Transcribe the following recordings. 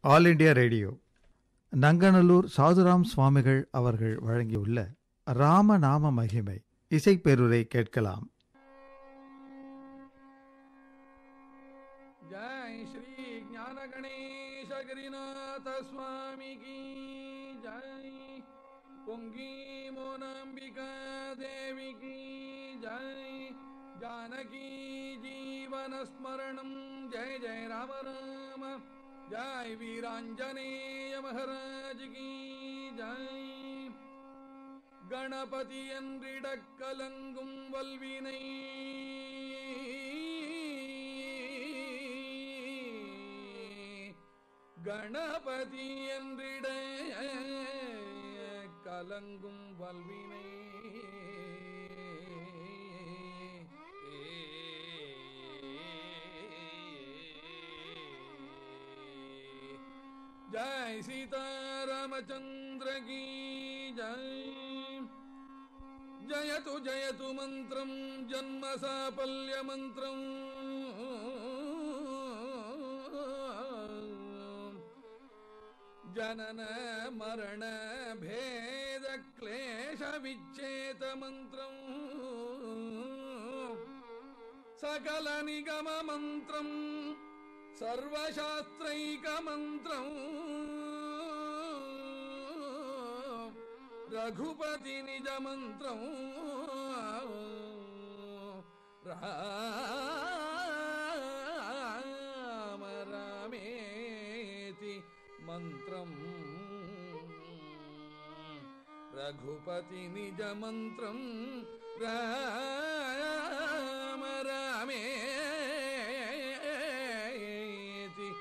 all India radio Nanganallur Sadhuram சுவாமிகள் அவர்கள் வழங்கியுள்ள ராம நாம மகிமை இசைப்பெருரை கேட்கலாம் जय श्री ज्ञान गणेश गिरिनाथ स्वामी की जय पुंगी मोनांबिका देवी की जय जानकी जीवन स्मरणं जय जय राम राम जय वीरांजनेय महाराज की जय கணபதி என்றிடக் கலங்கும் வல்வினை கணபதி என்றிட கலங்கும் வல்வினை जय सीतारामचंद्र की जय जयतु जयतु मन्त्रं जन्म साफल्य मन्त्रम् जनन मरण भेद क्लेश विच्छेद मन्त्रम् सकल निगम मन्त्रम् सर्वशास्त्रैकमन्त्रम् रघुपति निज मन्त्रम् राम रामेति मन्त्रम् रघुपति निज मन्त्रम् राम रामेति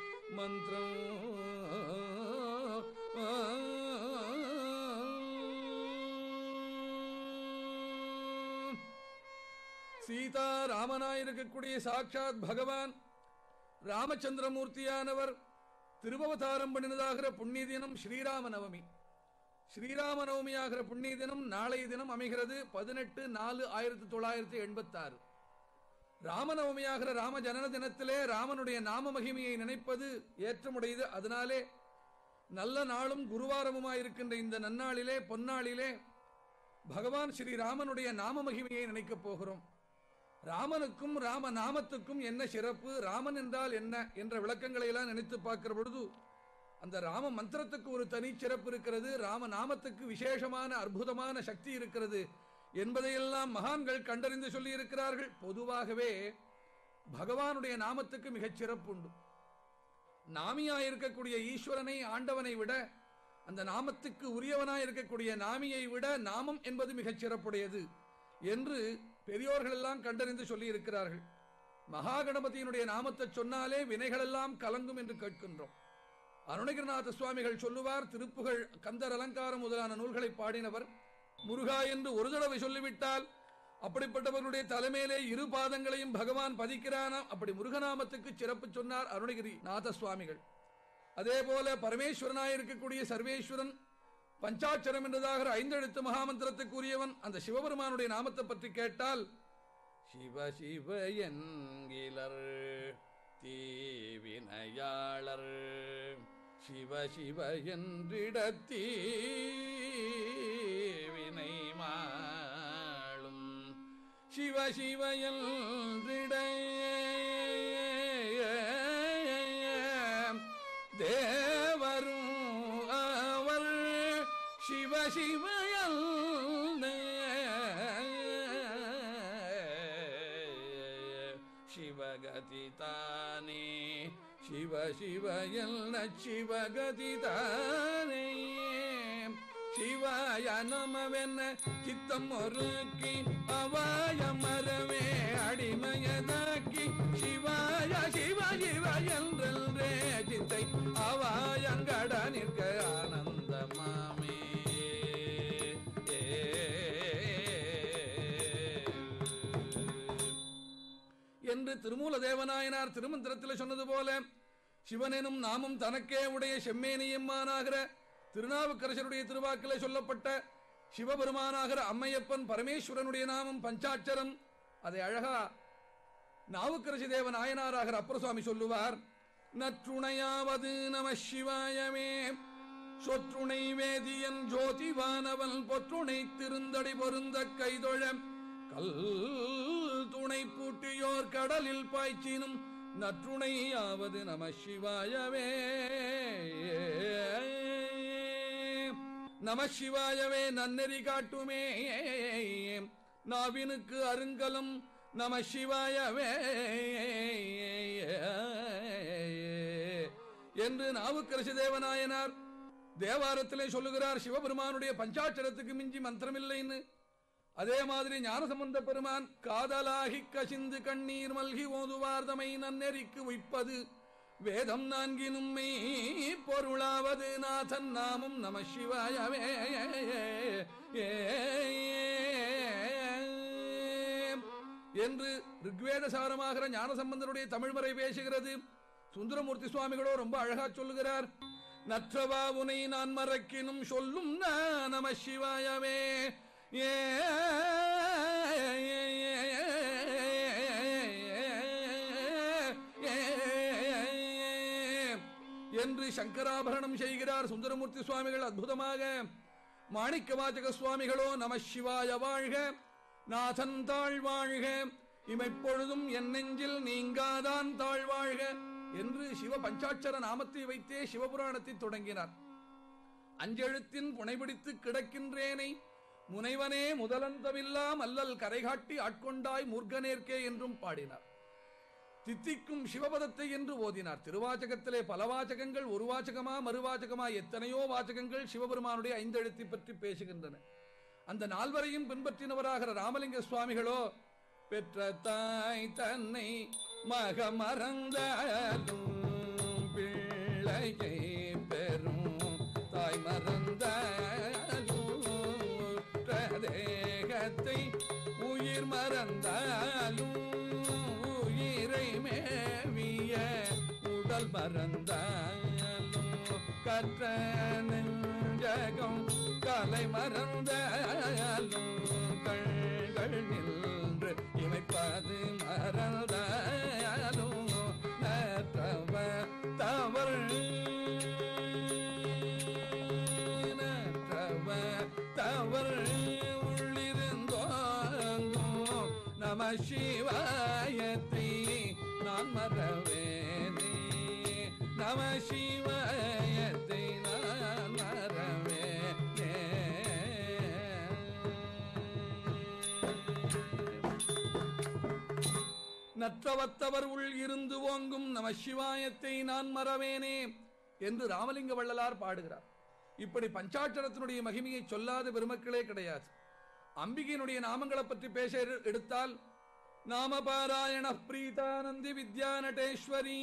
மந்திரம் சீதா ராமனாயிருக்கக்கூடிய சாட்சாத் பகவான் ராமச்சந்திரமூர்த்தியானவர் திருவவதாரம் பண்ணினதாகிற புண்ணிய தினம் ஸ்ரீராம நவமி ஸ்ரீராம நவமியாகிற புண்ணிய தினம் நாளைய தினம் அமைகிறது பதினெட்டு நாலு ஆயிரத்தி தொள்ளாயிரத்தி எண்பத்தாறு ராமநவமியாகிற ராம ஜனன தினத்திலே ராமனுடைய நாம மகிமையை நினைப்பது ஏற்றமுடையது அதனாலே நல்ல நாளும் குருவாரமுமாயிருக்கின்ற இந்த நன்னாளிலே பொன்னாளிலே பகவான் ஸ்ரீ ராமனுடைய நாம மகிமையை நினைக்கப் போகிறோம் ராமனுக்கும் ராம நாமத்துக்கும் என்ன சிறப்பு ராமன் என்றால் என்ன என்ற விளக்கங்களை எல்லாம் நினைத்து பார்க்கிற பொழுது அந்த ராம மந்திரத்துக்கு ஒரு தனி சிறப்பு இருக்கிறது ராம நாமத்துக்கு விசேஷமான அற்புதமான சக்தி இருக்கிறது என்பதையெல்லாம் மகான்கள் கண்டறிந்து சொல்லி இருக்கிறார்கள் பொதுவாகவே பகவானுடைய நாமத்துக்கு மிகச் சிறப்பு உண்டு நாமியாயிருக்கக்கூடிய ஈஸ்வரனை ஆண்டவனை விட அந்த நாமத்துக்கு உரியவனாய் இருக்கக்கூடிய நாமியை விட நாமம் என்பது மிகச் சிறப்புடையது என்று பெரியோர்கள் எல்லாம் கண்டறிந்து சொல்லி இருக்கிறார்கள் மகாகணபதியினுடைய நாமத்தை சொன்னாலே வினைகளெல்லாம் கலங்கும் என்று கேட்கின்றோம் அருணகிரிநாத சுவாமிகள் சொல்லுவார் திருப்புகழ் கந்தர் அலங்காரம் முதலான நூல்களை பாடினவர் முருகா என்று ஒரு தடவை சொல்லிவிட்டால் அப்படிப்பட்டவர்களுடைய தலைமையிலே இரு பாதங்களையும் பகவான் பதிக்கிறானாம் அப்படி முருகநாமத்துக்கு சிறப்பு சொன்னார் அருணகிரி நாத சுவாமிகள் அதே போல பரமேஸ்வரனாய் இருக்கக்கூடிய சர்வேஸ்வரன் பஞ்சாட்சரம் என்றதாகிற ஐந்தெழுத்து மகாமந்திரத்துக்கு உரியவன் அந்த சிவபெருமானுடைய நாமத்தை பற்றி கேட்டால் சிவ சிவ என்கிலர் தீவினையாளர் சிவ சிவ என்றிடத்தீ வினை மாளும் சிவ சிவ என்றிட தேவரும் அவர் சிவ சிவயல் சிவகதி தானே சிவ சிவயல் சிவகதி தானே சிவாய நமவென்ன சித்தம் ஒருக்கி அவாய மரவே அடிமையதாக்கி சிவாய சிவ சிவ என்றே சித்தை அவாயங்கட நிற்க ஆனந்தமாமே என்று திருமூல தேவநாயனார் திருமந்திரத்தில் சொன்னது போல சிவனெனும் நாமும் தனக்கே உடைய செம்மேனியம்மானாகிற திருநாவுக்கரசருடைய திருவாக்கிலே சொல்லப்பட்ட சிவபெருமானாகிற அம்மையப்பன் பரமேஸ்வரனுடைய நாமம் பஞ்சாட்சரம் அதை அழகா நாவுக்கரசி தேவன் நாயனாராகிற அப்பர் சுவாமி சொல்லுவார் நற்றுணையாவது நம சிவாயமே சொற்றுணை வேதியன் ஜோதிவானவன் பொற்றுணை திருந்தடி பொருந்த கைதொழ கல் துணை பூட்டியோர் கடலில் பாய்ச்சினும் நற்றுணையாவது நம சிவாயவே நம சிவாயவே நன்னெறி காட்டுமே நாவினுக்கு அருங்கலம் நம சிவாயவே என்று நாவுக்கரசு தேவநாயனார் தேவாரத்திலே சொல்லுகிறார் சிவபெருமானுடைய பஞ்சாட்சரத்துக்கு மிஞ்சி மந்திரமில்லைன்னு அதே மாதிரி ஞானசம்பந்த பெருமான் காதலாகி கசிந்து கண்ணீர் மல்கி ஓதுவார்தமை நன்னெறிக்கு உய்ப்பது வேதம் நான்கினும் மெய் பொருளாவது நாதன் நாமம் நம சிவாயவே என்று ரிக்வேத சாரமாகிற ஞானசம்பந்தனுடைய தமிழ்மறை பேசுகிறது சுந்தரமூர்த்தி சுவாமிகளோ ரொம்ப அழகா சொல்லுகிறார் நற்றவா உனை நான் மறக்கினும் சொல்லும் நான் நம சிவாயவே ஏ என்று சங்கராபரணம் செய்கிறார் சுந்தரமூர்த்தி சுவாமிகள் அற்புதமாக மாணிக்க வாச்சக சுவாமிகளோ நம சிவாய வாழ்க நாதன் தாழ்வாழ்க இமைப்பொழுதும் என் நெஞ்சில் நீங்காதான் தாழ்வாழ்க என்று சிவ பஞ்சாட்சர நாமத்தை வைத்தே சிவபுராணத்தை தொடங்கினார் அஞ்செழுத்தின் புனைபிடித்து கிடக்கின்றேனை முனைவனே முதலந்தமில்லாம் அல்லல் கரைகாட்டி ஆட்கொண்டாய் மூர்க்கனேற்கே என்றும் பாடினார் தித்திக்கும் சிவபதத்தை என்று ஓதினார் திருவாச்சகத்திலே பல வாச்சகங்கள் ஒரு வாச்சகமா மறுவாச்சகமா எத்தனையோ வாச்சகங்கள் சிவபெருமானுடைய ஐந்தெழுத்தை பற்றி பேசுகின்றன அந்த நால்வரையும் பின்பற்றினவராகிற ராமலிங்க சுவாமிகளோ பெற்ற தாய் தன்னை மக மறந்தாலும் பிள்ளையை பெறும் தாய் மறந்தாலும் உற்ற தேகத்தை உயிர் மறந்தாலும் உயிரை மேவிய உடல் மறந்தாலும் கற்ற நெஞ்சகம் கலை மறந்தாலும் கண்கள் நின்று இமைப்பது மறந்தாலும் நற்றவ தவறு நற்றவ தவறு உள்ளிருந்தோங்கும் நம சிவாயத்தை நான் மறவேனே நம சிவாயத்தை நான் மறவேனே நற்றவத்தவர் உள் இருந்து ஓங்கும் நம சிவாயத்தை நான் மறவேனே என்று ராமலிங்க வள்ளலார் பாடுகிறார் இப்படி பஞ்சாட்சரத்தினுடைய மகிமையை சொல்லாத பெருமக்களே கிடையாது அம்பிகையினுடைய நாமங்களை பற்றி பேச எடு- எடுத்தால் நாமபாராயண பிரீதானந்தி வித்யா நடேஸ்வரி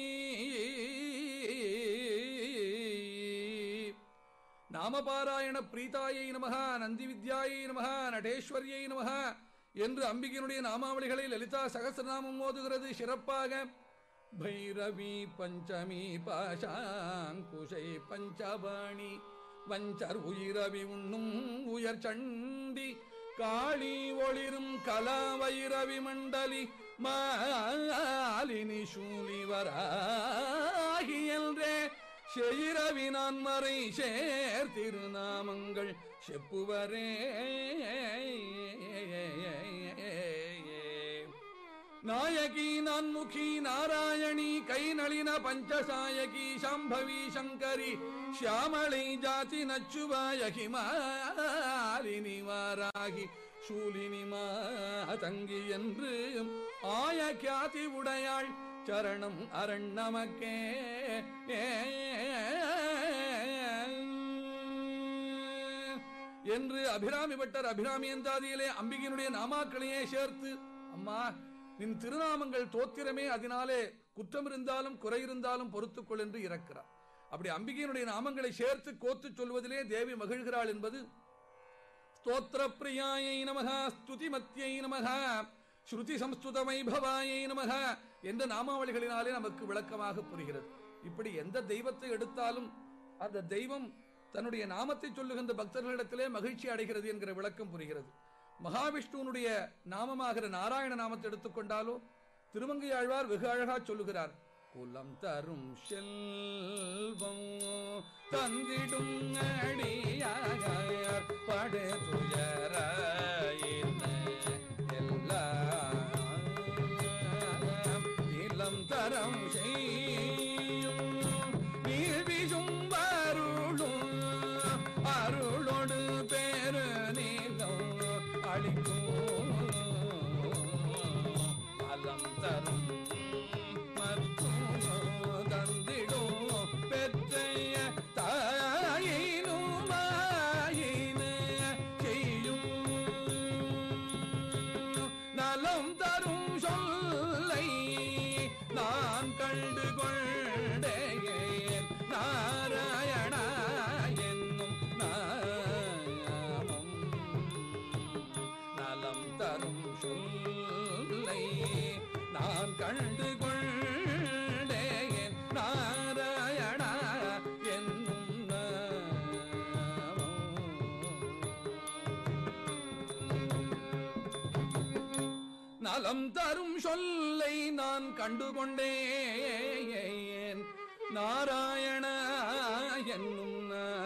நாமபாராயண பிரீதாயை நமஹ நந்தி வித்யாயை நமஹ நடேஸ்வரியை நமஹ என்று அம்பிகையினுடைய நாமாவளிகளை லலிதா சகசிரநாமம் ஓதுகிறது சிறப்பாக பைரவி பஞ்சமி பாஷாங்குஷை பஞ்சபாணி வஞ்சர் உயிரவி உண்ணும் உயர் சண்டி காளி ஒளிரும் கலா வைரவி மண்டலி மாலினி சூலி வராகி என்றே செயிரவி நான் மறை சேர் திருநாமங்கள் செப்புவரே நாயகி நான்முகி நாராயணி கை நளின பஞ்சசாயகி சாம்பவி சங்கரி ஷியாமளை ஜாதி நச்சுவாயகி மாலினி வாராகி சூலினி மாதங்கி என்று ஆய கியாதி உடையாள் சரணம் அரண் நமக்கே என்று அபிராமி பட்டர் அபிராமி எந்தாதியிலே அம்பிகையினுடைய நாமாக்களையே சேர்த்து அம்மா நின் திருநாமங்கள் தோத்திரமே அதனாலே குற்றம் இருந்தாலும் குறை இருந்தாலும் பொறுத்துக்கொள் என்று இறக்கிறார் அப்படி அம்பிகையினுடைய நாமங்களை சேர்த்து கோத்து சொல்வதிலே தேவி மகிழ்கிறாள் என்பது ஸ்தோத்திர பிரியாயை நமக ஸ்துதி மத்தியை நமக ஸ்ருதி சம்ஸ்துத வைபவாயை நமக என்ற நாமாவளிகளினாலே நமக்கு விளக்கமாக புரிகிறது இப்படி எந்த தெய்வத்தை எடுத்தாலும் அந்த தெய்வம் தன்னுடைய நாமத்தை சொல்லுகின்ற பக்தர்களிடத்திலே மகிழ்ச்சி அடைகிறது என்கிற விளக்கம் புரிகிறது மகாவிஷ்ணுவனுடைய நாமமாகிற நாராயண நாமத்தை எடுத்துக்கொண்டாலோ திருமங்கையாழ்வார் வெகு அழகா சொல்லுகிறார் புலம் தரும் செல்வம் தந்திடும் அடியார் படு துயராயின எல்லாம் இளம் தரம் செய்யும் நீழ்விசும் அருளும் அருளோடு பேரு நீளம் அளிக்கும் அலம் தரும் மற்றும் தந்திடும் பெற்றைய தாயினும் ஆயின செய்யும் நலம் தரும் சொல்லை நான் கண்டு கொண்டேன் நாராயணா என்னும் நாமம் நலம் தரும் சொல்லை நான் கண்டு கொண்டேன் நாராயணா என்னும் நாமம் நலம் தரும் சொல்லை நான் கண்டுகொண்டேன் நாராயண என்னும்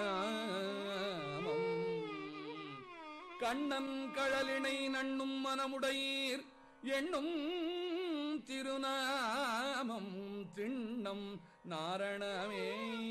நாமம் கண்ணன் கழலினை நண்ணும் மனமுடையீர் எண்ணும் திருநாமம் திண்ணம் நாரணமே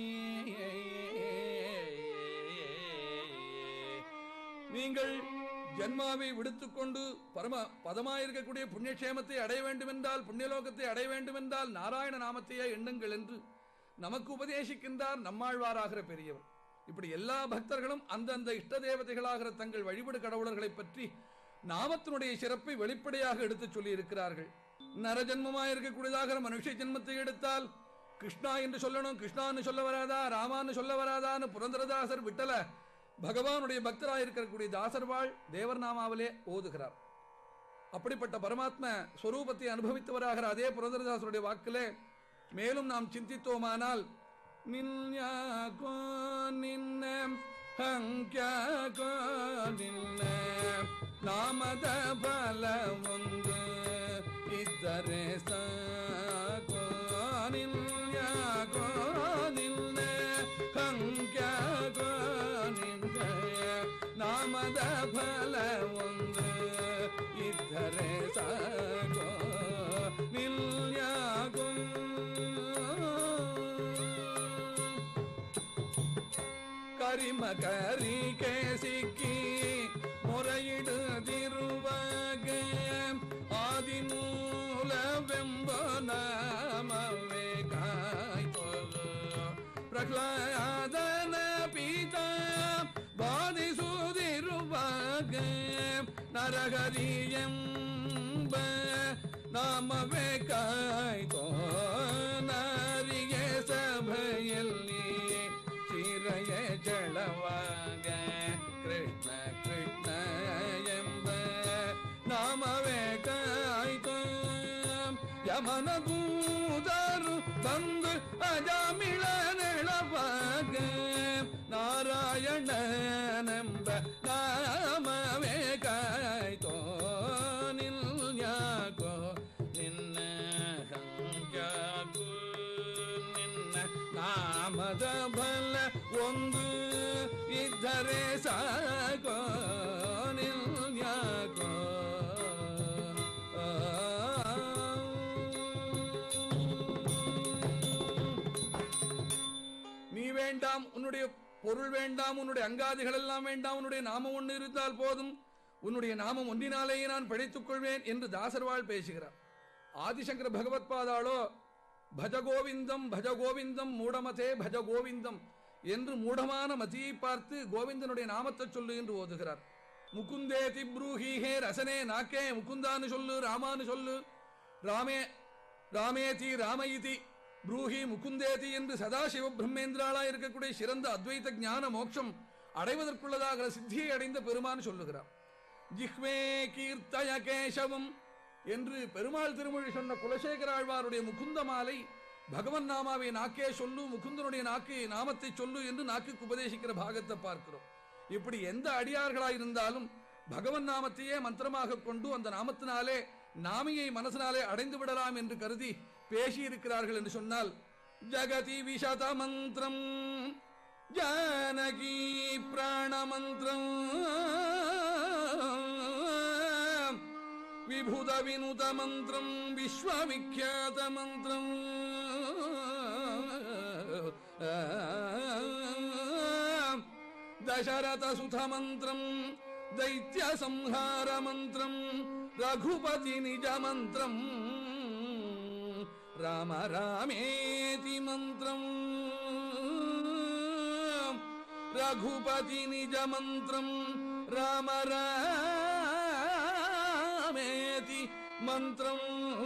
நீங்கள் ஜன்மாவை விடுத்துக்கொண்டு பரம பதமாயிருக்கக்கூடிய புண்ணியக்ஷேமத்தை அடைய வேண்டுமென்றால் புண்ணியலோகத்தை அடைய வேண்டுமென்றால் நாராயண நாமத்தையே எண்ணுங்கள் என்று நமக்கு உபதேசிக்கின்றார் நம்மாழ்வாராகிற பெரியவர் இப்படி எல்லா பக்தர்களும் அந்தந்த இஷ்ட தேவதைகளாகிற தங்கள் வழிபடு கடவுளர்களை பற்றி நாமத்தினுடைய சிறப்பை வெளிப்படையாக எடுத்துச் சொல்லி இருக்கிறார்கள் நரஜன்மமாக இருக்கக்கூடியதாகிற மனுஷ ஜென்மத்தை எடுத்தால் கிருஷ்ணா என்று சொல்லணும் கிருஷ்ணான்னு சொல்ல வராதா ராமான்னு சொல்ல வராதான்னு புரந்தரதாசர் விட்டல பகவானுடைய பக்தராக இருக்கக்கூடிய தாசர்வாள் தேவர் நாமாவிலே ஓதுகிறார் அப்படிப்பட்ட பரமாத்ம ஸ்வரூபத்தை அனுபவித்தவராகிற அதே புரந்தரதாசருடைய வாக்கிலே மேலும் நாம் சிந்தித்தோமானால் நின்யாகோ நின்ன ஹங்க்யாகோ நின்ன ನಾಮದ ಬಲ ಒಂದು ಇದ್ದರೆ ಸಾಕೋ ನಿಲ್ಯಾಗೋ ನಿಲ್ನ ಕಂಕ್ಯಾಗೋ ನಿಂದ ನಾಮದ ಫಲ ಒಂದು ಇದ್ದರೆ ಸಾಕೋ ನಿಲ್ಯಾಗೋ கரிம கரிகே சிக்கி முறையிடுதிருவக ஆதிமூல வெம்ப நாமவே காய்பொரு பிரகலாதன பீதா பாதி சூதிருவக நரகரியம்ப நாமவே காய்தோ நாரிய சபைಯಲ್ಲಿ ಚಿರಯ ಜಳವಾಗ ಕೃಷ್ಣ ಕೃಷ್ಣ ಎಂಬ ನಾಮವೇ ಕಾಯ್ತು ಯಮನ ದೂದರು ಬಂದು ಅಜಾಮಿಳ ನೆಳವಾಗ ನಾರಾಯಣನೆಂಬ ನಾಮವೇ ಕಾಯ್ತೋ ನಿಲ್ಯಾಕೋ ನಿನ್ನ ಹಂಗ್ಯಾಕೋ ನಿನ್ನ ನಾಮದ ಬಲ ಒಂದು ಇದ್ದರೆ ಸಾಕೋ ನಿಲ್ಯಾಕೋ நீ வேண்டாம் உன்னுடைய பொருள் வேண்டாம் உன்னுடைய அங்காதிகள் எல்லாம் வேண்டாம் உன்னுடைய நாமம் ஒன்று இருந்தால் போதும் உன்னுடைய நாமம் ஒன்றினாலேயே நான் பிழைத்துக் கொள்வேன் என்று தாசர்வாள் பேசுகிறார் ஆதிசங்கர பகவத் பாதாளோ பஜ கோவிந்தம் பஜ கோவிந்தம் மூடமதே பஜ கோவிந்தம் என்று மூடமான மதியை பார்த்து கோவிந்தனுடைய நாமத்தை சொல்லு என்று ஓதுகிறார் முகுந்தே திப்ரூஹி ஹே ரசனே நாக்கே முகுந்தான்னு சொல்லு ராமான்னு சொல்லு ராமே ராமேதி ராமயிதி ப்ரூஹி முகுந்தேதி என்று சதாசிவ பிரம்மேந்திராளா இருக்கக்கூடிய சிறந்த அத்வைத ஞான மோட்சம் அடைவதற்குள்ளதாக சித்தியை அடைந்த பெருமான் சொல்லுகிறார் ஜிஹ்வே கீர்த்தய கேசவம் என்று பெருமாள் திருமொழி சொன்ன குலசேகர ஆழ்வாருடைய முகுந்த மாலை பகவன் நாமாவை நாக்கே சொல்லு முகுந்தனுடைய நாக்கு நாமத்தை சொல்லு என்று நாக்குக்கு உபதேசிக்கிற பாகத்தை பார்க்கிறோம் இப்படி எந்த அடியார்களாய் இருந்தாலும் பகவன் நாமத்தையே மந்திரமாக கொண்டு அந்த நாமத்தினாலே நாமியை மனசினாலே அடைந்து விடலாம் என்று கருதி பேசியிருக்கிறார்கள் என்று சொன்னால் ஜகதி விஷத மந்திரம் ஜானகி பிராண மந்திரம் விபுத வினுத மந்திரம் விஸ்வவிக்யாத மந்திரம் దశరథ సుధ మంత్రం దైత్య సంహార మంత్రం రఘుపతి నిజ మంత్రం రామ రామేతి మంత్రం రఘుపతి నిజ మంత్రం రామ రామేతి మంత్రం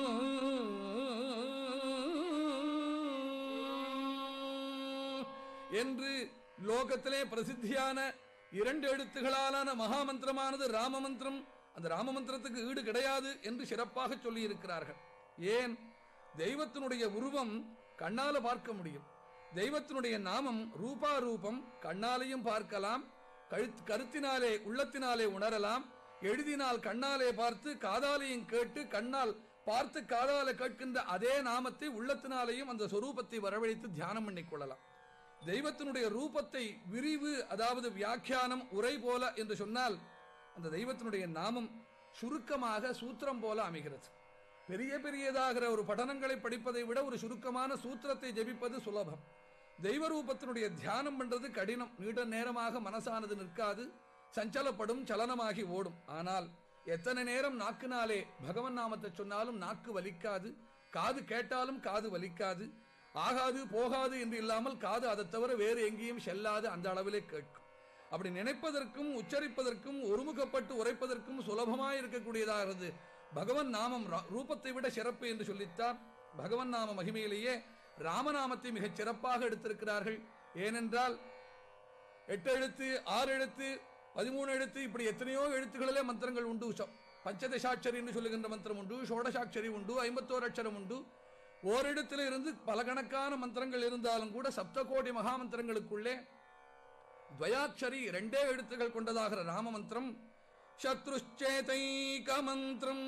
என்று லோகத்திலே பிரசித்தியான இரண்டு எழுத்துகளாலான மகாமந்திரமானது ராம மந்திரம் அந்த ராம மந்திரத்துக்கு ஈடு கிடையாது என்று சிறப்பாக சொல்லி இருக்கிறார்கள் ஏன் தெய்வத்தினுடைய உருவம் கண்ணால பார்க்க முடியும் தெய்வத்தினுடைய நாமம் ரூபா ரூபம் கண்ணாலையும் பார்க்கலாம் கழுத் கருத்தினாலே உள்ளத்தினாலே உணரலாம் எழுதினால் கண்ணாலே பார்த்து காதாலையும் கேட்டு கண்ணால் பார்த்து காதால கேட்கின்ற அதே நாமத்தை உள்ளத்தினாலேயும் அந்த சொரூபத்தை வரவழைத்து தியானம் பண்ணிக்கொள்ளலாம் தெய்வத்தினுடைய ரூபத்தை விரிவு அதாவது வியாக்கியானம் உரை போல என்று சொன்னால் அந்த தெய்வத்தினுடைய நாமம் சுருக்கமாக சூத்திரம் போல அமைகிறது பெரிய பெரியதாகிற ஒரு படனங்களை படிப்பதை விட ஒரு சுருக்கமான சூத்திரத்தை ஜெபிப்பது சுலபம் தெய்வ ரூபத்தினுடைய தியானம் பண்றது கடினம் நீண்ட நேரமாக மனசானது நிற்காது சஞ்சலப்படும் சலனமாகி ஓடும் ஆனால் எத்தனை நேரம் நாக்குனாலே பகவன் நாமத்தை சொன்னாலும் நாக்கு வலிக்காது காது கேட்டாலும் காது வலிக்காது ஆகாது போகாது என்று இல்லாமல் காது அதை தவிர வேறு எங்கேயும் செல்லாது அந்த அளவிலே கேட்கும் அப்படி நினைப்பதற்கும் உச்சரிப்பதற்கும் ஒருமுகப்பட்டு உரைப்பதற்கும் சுலபமாய் இருக்கக்கூடியதாகிறது பகவன் நாமம் ரா- ரூபத்தை விட சிறப்பு என்று சொல்லித்தான் பகவன் நாம மகிமையிலேயே ராமநாமத்தை மிகச் சிறப்பாக எடுத்திருக்கிறார்கள் ஏனென்றால் எட்டு எழுத்து ஆறு எழுத்து பதிமூணு எழுத்து இப்படி எத்தனையோ எழுத்துக்களிலே மந்திரங்கள் உண்டு ச- பஞ்சதசாட்சரி என்று சொல்லுகின்ற மந்திரம் உண்டு ஷோடசாட்சரி உண்டு ஐம்பத்தோரு அட்சரம் உண்டு ஓரிடத்தில் இருந்து பல கணக்கான மந்திரங்கள் இருந்தாலும் கூட சப்தகோடி மகாமந்திரங்களுக்குள்ளே துவயாட்சரி ரெண்டே எழுத்துக்கள் கொண்டதாகிற ராம மந்திரம் சத்ருச்சேதைக மந்திரம்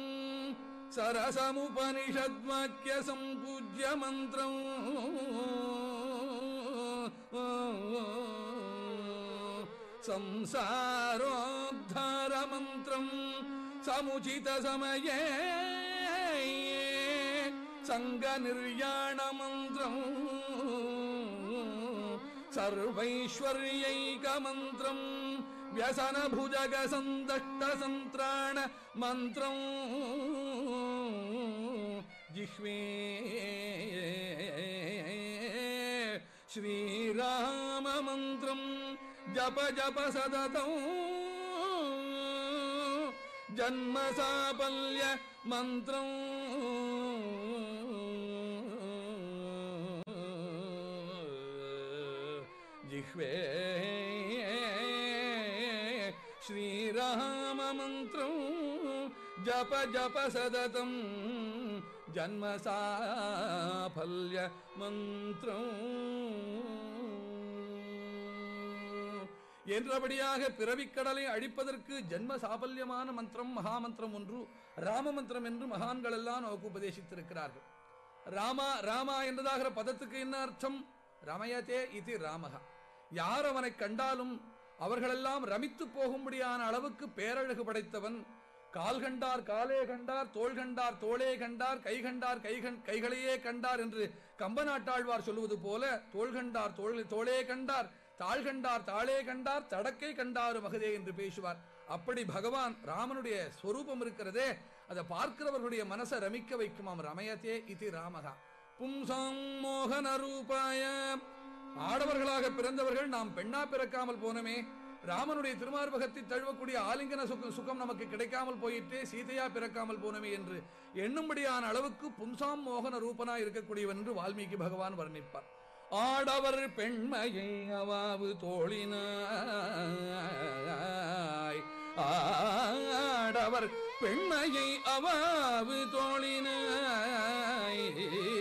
சரசமுபனிஷத்வாக்கிய சம்பூஜ்ய மந்திரம் సంసారోద్ధార మంత్రం సముచిత సమయే సంగ నిర్యాణ మంత్రం సర్వైశ్వర్యైక మంత్రం వ్యసన భుజగ సందష్ట సంత్రాణ మంత్రం జిహ్వే శ్రీరామ మంత్రం జప జప సదతం జన్మ సాఫల్య మంత్రం జిహ్వే శ్రీరామ మంత్రం జప జప సదతం జన్మ సాఫల్య మంత్రం என்றபடியாக பிறவிக்கடலை அழிப்பதற்கு ஜென்ம சாபல்யமான மந்திரம் மகாமந்திரம் ஒன்று ராம மந்திரம் என்று மகான்கள் எல்லாம் நமக்கு உபதேசித்திருக்கிறார்கள் ராமா ராமா என்றதாகிற பதத்துக்கு என்ன அர்த்தம் ரமயதே இது ராமகா யார் அவனை கண்டாலும் அவர்களெல்லாம் ரமித்து போகும்படியான அளவுக்கு பேரழகு படைத்தவன் கால் கண்டார் காலே கண்டார் தோள் கண்டார் தோளே கண்டார் கை கண்டார் கை கண் கைகளையே கண்டார் என்று கம்பநாட்டாழ்வார் சொல்லுவது போல தோள் கண்டார் தோள் தோளே கண்டார் தாள் கண்டார் தாளே கண்டார் தடக்கை கண்டாரு மகதே என்று பேசுவார் அப்படி பகவான் ராமனுடைய ஸ்வரூபம் இருக்கிறதே அதை பார்க்கிறவர்களுடைய மனசை ரமிக்க வைக்குமாம் ரமயத்தே இது ராமகா பும்சாம் மோகன ரூபாய ஆடவர்களாக பிறந்தவர்கள் நாம் பெண்ணா பிறக்காமல் போனோமே ராமனுடைய திருமார்பகத்தை தழுவக்கூடிய ஆலிங்கன சுகம் சுகம் நமக்கு கிடைக்காமல் போயிட்டே சீதையா பிறக்காமல் போனோமே என்று எண்ணும்படியான அளவுக்கு பும்சாம் மோகன ரூபனா இருக்கக்கூடியவன் என்று வால்மீகி பகவான் வர்ணிப்பார் ஆடவர் பெண்மையை அவாவு தோழினாய் ஆடவர் பெண்மையை அவாவு தோழினாய்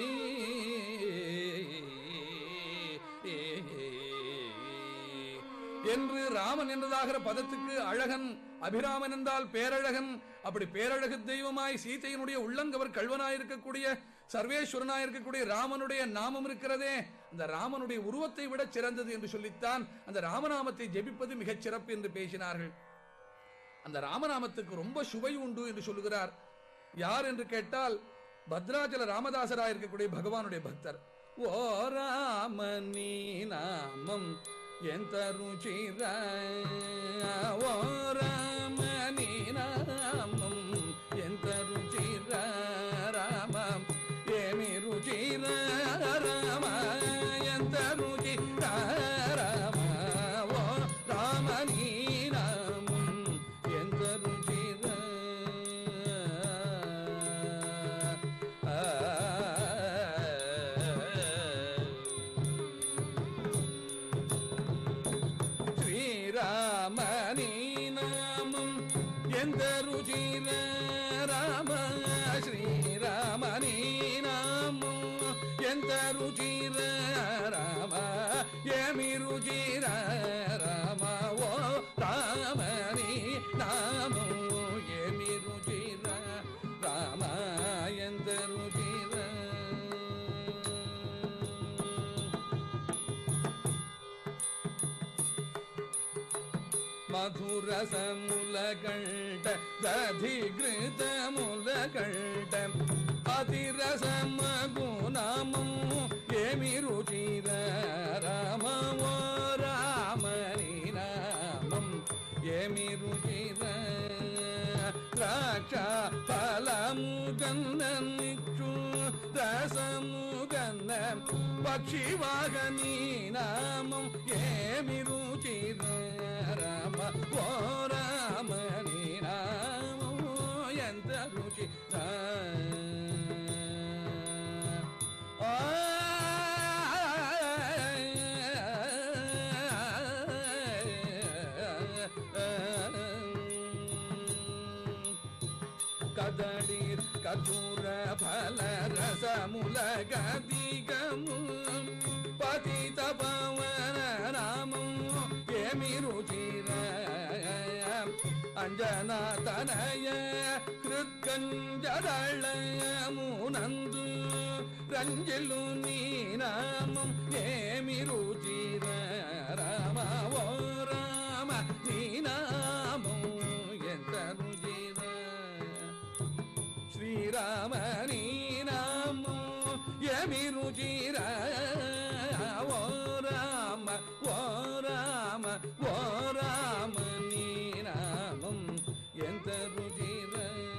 என்று ராமன் என்றதாகிற பதத்துக்கு அழகன் அபிராமன் என்றால் பேரழகன் அப்படி பேரழகு தெய்வமாய் சீதையினுடைய உள்ளங்கவர் கல்வனாயிருக்கக்கூடிய சர்வேஸ்வரனாக இருக்கக்கூடிய ராமனுடைய நாமம் இருக்கிறதே அந்த ராமனுடைய உருவத்தை விட சிறந்தது என்று சொல்லித்தான் அந்த ராமநாமத்தை ஜெபிப்பது மிகச் சிறப்பு என்று பேசினார்கள் அந்த ராமநாமத்துக்கு ரொம்ப சுவை உண்டு என்று சொல்லுகிறார் யார் என்று கேட்டால் பத்ராச்சல ராமதாசரா இருக்கக்கூடிய பகவானுடைய பக்தர் ஓ ராமனி நாமம் ఎంత రుచిర ఓ రామని నామం ఎంత రుచిర రామ ఏమి రుచిర రామ ఎంత రుచిర రామ ఓ రామని నామం ఎంత రుచిర శ్రీరామని నామం ఎంత రుచిర రామ శ్రీరామని నామం ఎంత రుచిర రామ ఏమి రుచిర రామ ఓ రామని నామం ఏమి రుచిర రామ ఎంత రుచిర మధురసములకంట దధిఘృతములకంట అతిరసమగుణము ఏమి రుచిర రామో రామని నామం ఏమి రుచిర ద్రాక్ష ఫలము గన్ననిచ్చు రసము గన్న పక్షి వాగని నామం ఏమి రుచిర రామ ఓ రామని నామం ఎంత రుచి కదడి కదూర ఫల రసముల గదిగము పతిత పవన నామం ఏమి రుచిర అంజనా తనయ హృత్కంజదళమునందు రంజిల్లు నీ నామం ఏమి రుచిర రామ ఓ రామ నీ నామం ఎంత రుచిర శ్రీరామని నామం ఏమి రుచిర ఓ రామ ఓ రామ ఓ రామ నీ నామం ఎంత రుచిర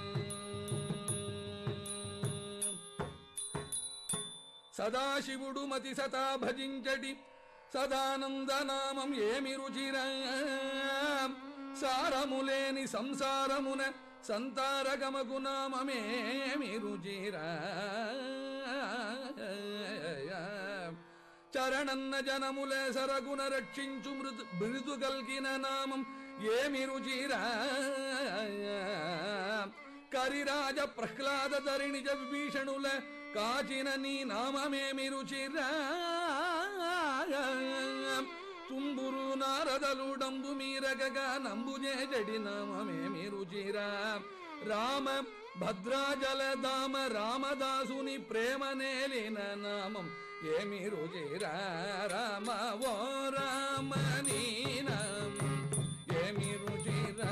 సదాశివుడు మతి సతా భజించడి సదానందనామం ఏమి రుచిర సారములేని సంసారమున సంతారగమగు నామమేమి రుచిర చరణన్న జనముల సరగున రక్షించు మృదు మృదు గల్గిన నామం ఏమి రుచిరా కరిరాజ ప్రహ్లాద ధరిణిజ విభీషణుల కాచిన నీ నామమేమి రుచిరా తుంబురు నారదలుడంబు మీరగగా నంబుజేజడి నామమేమి రుచిరా రామ భద్రాజల దామ రామదాసుని ప్రేమ నేలిన నామం ఏమి రుచిరా రామ ఓ రామ నీ నామం ఏమి రుచిరా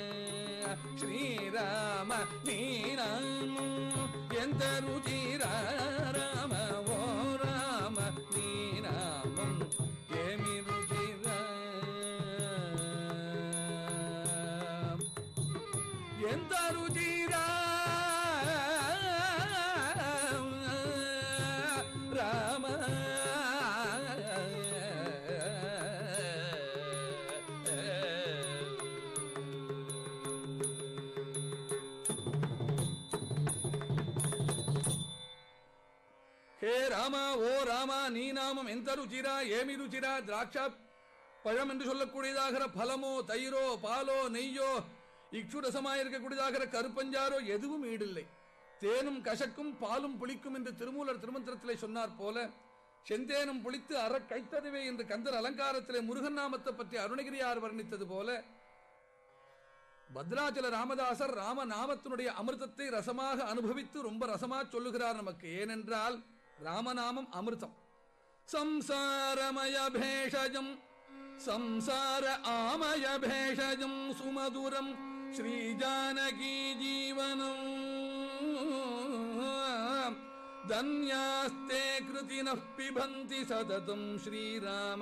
శ్రీరామ నీ నామం ఎంత రుచిరా రామ ఓ రామ నీ నామం ఏమి రుచిరా ఎంత రుచిరా రామ హే రామ ఓ రామ నీ நாமம் எந்த ருச்சிரா ஏமி ருச்சிரா திராட்சா பழம் என்று சொல்லக்கூடியதாகிற பலமோ தயிரோ பாலோ நெய்யோ இக்ஷுரசமாய் இருக்கக்கூடியதாகிற கருப்பஞ்சாரோ எதுவும் ஈடில்லை தேனும் கசக்கும் பாலும் புளிக்கும் என்று திருமூலர் திருமந்திரத்திலே சொன்னார் போல செந்தேனும் புளித்து அற கைத்ததுவே என்று கந்தர் அலங்காரத்திலே முருகன் நாமத்தை பற்றி அருணகிரியார் வர்ணித்தது போல பத்ராச்சல ராமதாசர் ராம நாமத்தினுடைய அமிர்தத்தை ரசமாக அனுபவித்து ரொம்ப ரசமா சொல்லுகிறார் நமக்கு ஏனென்றால் ராமநாமம் அமிர்தம் சம்சாரமய பேஷஜம் சம்சார ஆமய பேஷஜம் சுமதுரம் ஸ்ரீஜானகி ஜீவனம் தன்யாஸ்தே கிருதினः பிபந்தி சததம் ஸ்ரீராம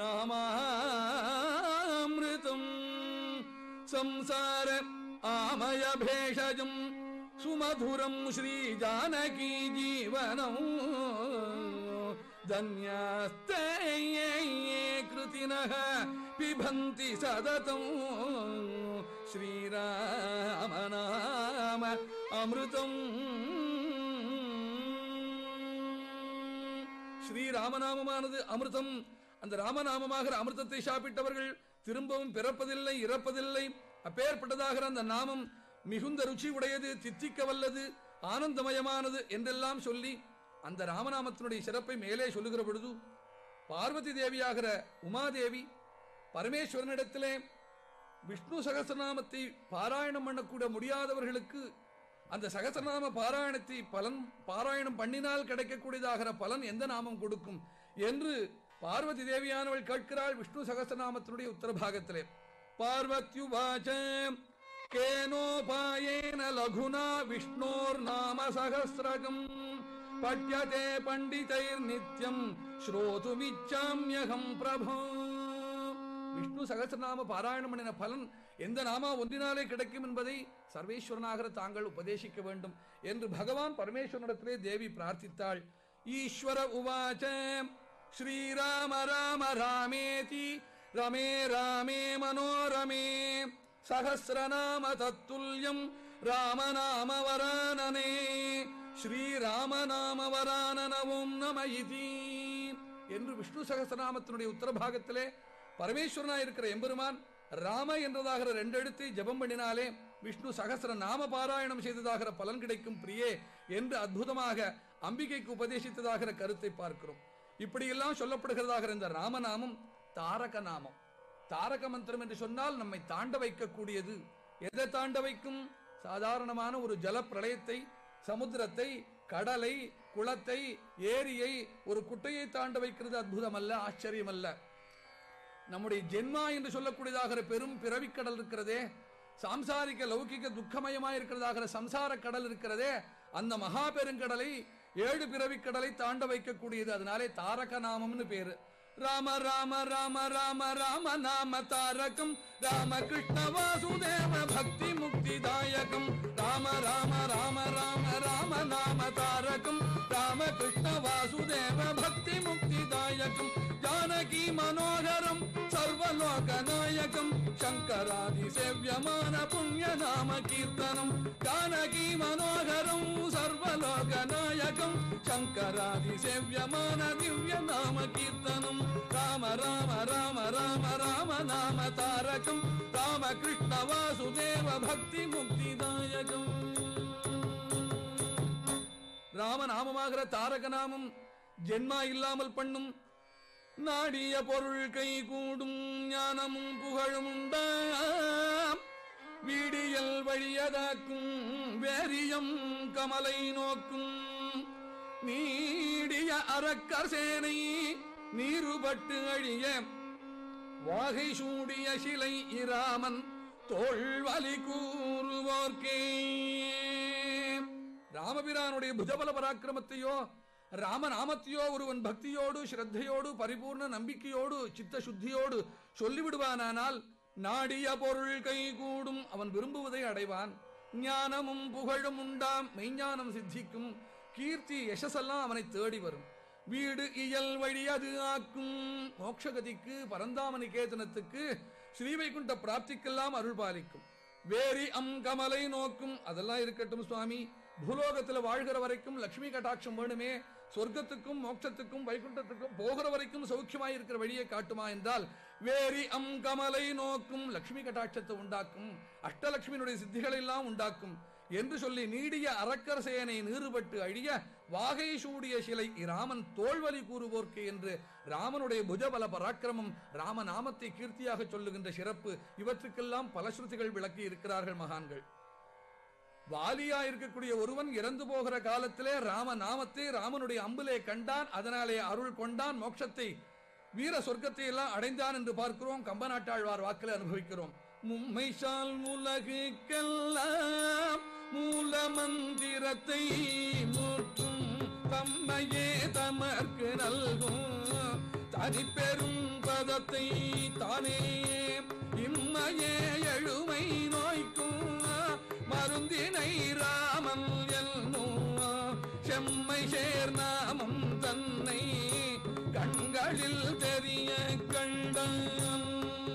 நாமாமிருதம் संसार आमय भेषजं सुमधुरं श्रीजानकी जीवनम् धन्यास्ते ये ये कृतिनः पिबन्ति सततं श्रीरामनाम अमृतम् ஸ்ரீராமநாமமானது அமிர்தம் அந்த ராமநாமமாகிற அமிர்தத்தை சாப்பிட்டவர்கள் திரும்பவும் பிறப்பதில்லை இறப்பதில்லை அப்பேற்பட்டதாகிற அந்த நாமம் மிகுந்த ருச்சி உடையது தித்திக்க வல்லது ஆனந்தமயமானது என்றெல்லாம் சொல்லி அந்த ராமநாமத்தினுடைய சிறப்பை மேலே சொல்லுகிற பொழுது பார்வதி தேவியாகிற உமாதேவி பரமேஸ்வரனிடத்திலே விஷ்ணு சகசிரநாமத்தை பாராயணம் பண்ணக்கூட முடியாதவர்களுக்கு அந்த சகசிரநாம பாராயணத்தை பலன் பாராயணம் பண்ணினால் கிடைக்கக்கூடியதாகிற பலன் எந்த நாமம் கொடுக்கும் என்று பார்வதி தேவியானவள் கேட்கிறாள் விஷ்ணு சகசிரநாமத்தினுடைய உத்தரபாகத்திலே பார்வத்யுவாச்ச கேனோபாயேன லகுனா விஷ்ணோர் நாம சகசிரகம் பட்யதே பண்டிதைர் நித்யம் ஸ்ரோதுமிச்சாமியகம் பிரபோ விஷ்ணு சகசிரநாம பாராயணம் பண்ணின பலன் எந்த நாமா ஒன்றினாலே கிடைக்கும் என்பதை சர்வேஸ்வரனாகிற தாங்கள் உபதேசிக்க வேண்டும் என்று பகவான் பரமேஸ்வரனிடத்திலே தேவி பிரார்த்தித்தாள் ஈஸ்வர உவாச்ச ஸ்ரீராம ராம ராமேதி ரமே ராமே மனோரமே சகசிரநாம தத்துல்யம் ராமநாம வரானனே ஸ்ரீராமநாம வரானன ஓம் நம இதி என்று விஷ்ணு சகசிரநாமத்தினுடைய உத்தரபாகத்திலே பரமேஸ்வரனாய் இருக்கிற எம்பெருமான் ராம என்றதாகிற ரெண்டு எழுத்தை ஜெபம் பண்ணினாலே விஷ்ணு சகசிர நாம பாராயணம் செய்ததாகிற பலன் கிடைக்கும் பிரியே என்று அற்புதமாக அம்பிகைக்கு உபதேசித்ததாகிற கருத்தை பார்க்கிறோம் இப்படியெல்லாம் சொல்லப்படுகிறதாகிற இந்த ராமநாமம் தாரக நாமம் தாரக மந்திரம் என்று சொன்னால் நம்மை தாண்ட வைக்கக்கூடியது எதை தாண்ட வைக்கும் சாதாரணமான ஒரு ஜல பிரளயத்தை சமுத்திரத்தை கடலை குளத்தை ஏரியை ஒரு குட்டையை தாண்ட வைக்கிறது அற்புதம் அல்ல ஆச்சரியம் அல்ல நம்முடைய ஜென்மா என்று சொல்லக்கூடியதாகிற பெரும் பிறவிக்கடல் இருக்கிறதே சாம்சாரிக லௌகிக துக்கமயமாய் இருக்கிறதாகிற சம்சார கடல் இருக்கிறதே அந்த மகா பெருங்கடலை ஏழு பிறவிக்கடலை தாண்ட வைக்கக்கூடியது அதனாலே தாரக நாமம்னு பேரு ராம ராம ராம ராம ராம நாம தாரகம் ராம கிருஷ்ண வாசுதேவ பக்தி முக்திதாயகம் ராம ராம ராம ராம ராம நாம தாரகம் ராம கிருஷ்ண வாசுதேவ பக்தி முக்திதாயகம் ஜானகி மனோகரம் சர்வலோகநாயகம் சங்கராதி சேவியமான புண்ணிய நாம கீர்த்தனம் ஜானகி மனோகரம் சர்வலோகநாயகம் சங்கராதி சேவியமான திவ்ய நாம கீர்த்தனம் ராம ராம ராம ராம ராம நாம தாரகம் ராம கிருஷ்ண வாசுதேவ பக்தி முக்திதாயகம் ராமநாமமாகிற தாரக நாமம் ஜென்மா இல்லாமல் பண்ணும் நாடிய பொருள் கை கூடும் ஞானமும் புகழும் உண்டாம் வீடியல் வழியதாக்கும் வேரியம் கமலை நோக்கும் நீடிய அரக்கசேனை நீருபட்டு அழிய வாகை சூடிய சிலை இராமன் தோள் வலி கூறுவோர்க்கே ராமபிரானுடைய புஜபல பராக்கிரமத்தையோ ராமநாமத்தையோ ஒருவன் பக்தியோடு ஸ்ரத்தையோடு பரிபூர்ண நம்பிக்கையோடு சித்த சுத்தியோடு சொல்லிவிடுவானானால் நாடிய பொருள் கைகூடும் அவன் விரும்புவதை அடைவான் ஞானமும் புகழும் உண்டாம் மெய்ஞானம் சித்திக்கும் கீர்த்தி யசஸெல்லாம் அவனை தேடி வரும் வீடு இயல் வழி அது ஆக்கும் மோட்சகதிக்கு பரந்தாம நிகேதனத்துக்கு ஸ்ரீவைகுண்ட பிராப்திக்கெல்லாம் அருள் பாலிக்கும் வேரி அம் கமலை நோக்கும் அதெல்லாம் இருக்கட்டும் சுவாமி பூலோகத்துல வாழ்கிற வரைக்கும் லட்சுமி கட்டாட்சம் வேணுமே சொர்க்கத்துக்கும் மோட்சத்துக்கும் வைகுண்டத்துக்கும் போகிற வரைக்கும் சௌக்கியமாய் இருக்கிற வழியை காட்டுமா என்றால் வேரி அம் கமலை நோக்கும் லட்சுமி கட்டாட்சத்தை உண்டாக்கும் அஷ்டலட்சுமியினுடைய சித்திகளை எல்லாம் உண்டாக்கும் என்று சொல்லி நீடிய அரக்கர் சேனை நீறுபட்டு அழிய வாகை சூடிய சிலை இராமன் தோல்வலி கூறுவோர்க்கு என்று ராமனுடைய புஜபல பராக்கிரமம் ராமநாமத்தை கீர்த்தியாக சொல்லுகின்ற சிறப்பு இவற்றுக்கெல்லாம் பல ஸ்ருதிகள் விளக்கி இருக்கிறார்கள் மகான்கள் வாலியா இருக்கக்கூடிய ஒருவன் இறந்து போகிற காலத்திலே ராம நாமத்தை ராமனுடைய அம்பிலே கண்டான் அதனாலே அருள் கொண்டான் மோட்சத்தை வீர சொர்க்கத்தை எல்லாம் அடைந்தான் என்று பார்க்கிறோம் கம்பநாட்டாழ்வார் வாக்கில் அனுபவிக்கிறோம் மும்மைசால் உலகுக்கெல்லாம் மூல மந்திரத்தை மூற்றும் தம்மையே தமர்க்கு நல்கும் தனி பெரும் பதத்தை தானே இம்மையே எழுமை நோய்க்கும் மருந்தினை ராமன் என்னும் செம்மை சேர் நாமம் தன்னை கண்களில் தெரிய கண்டான்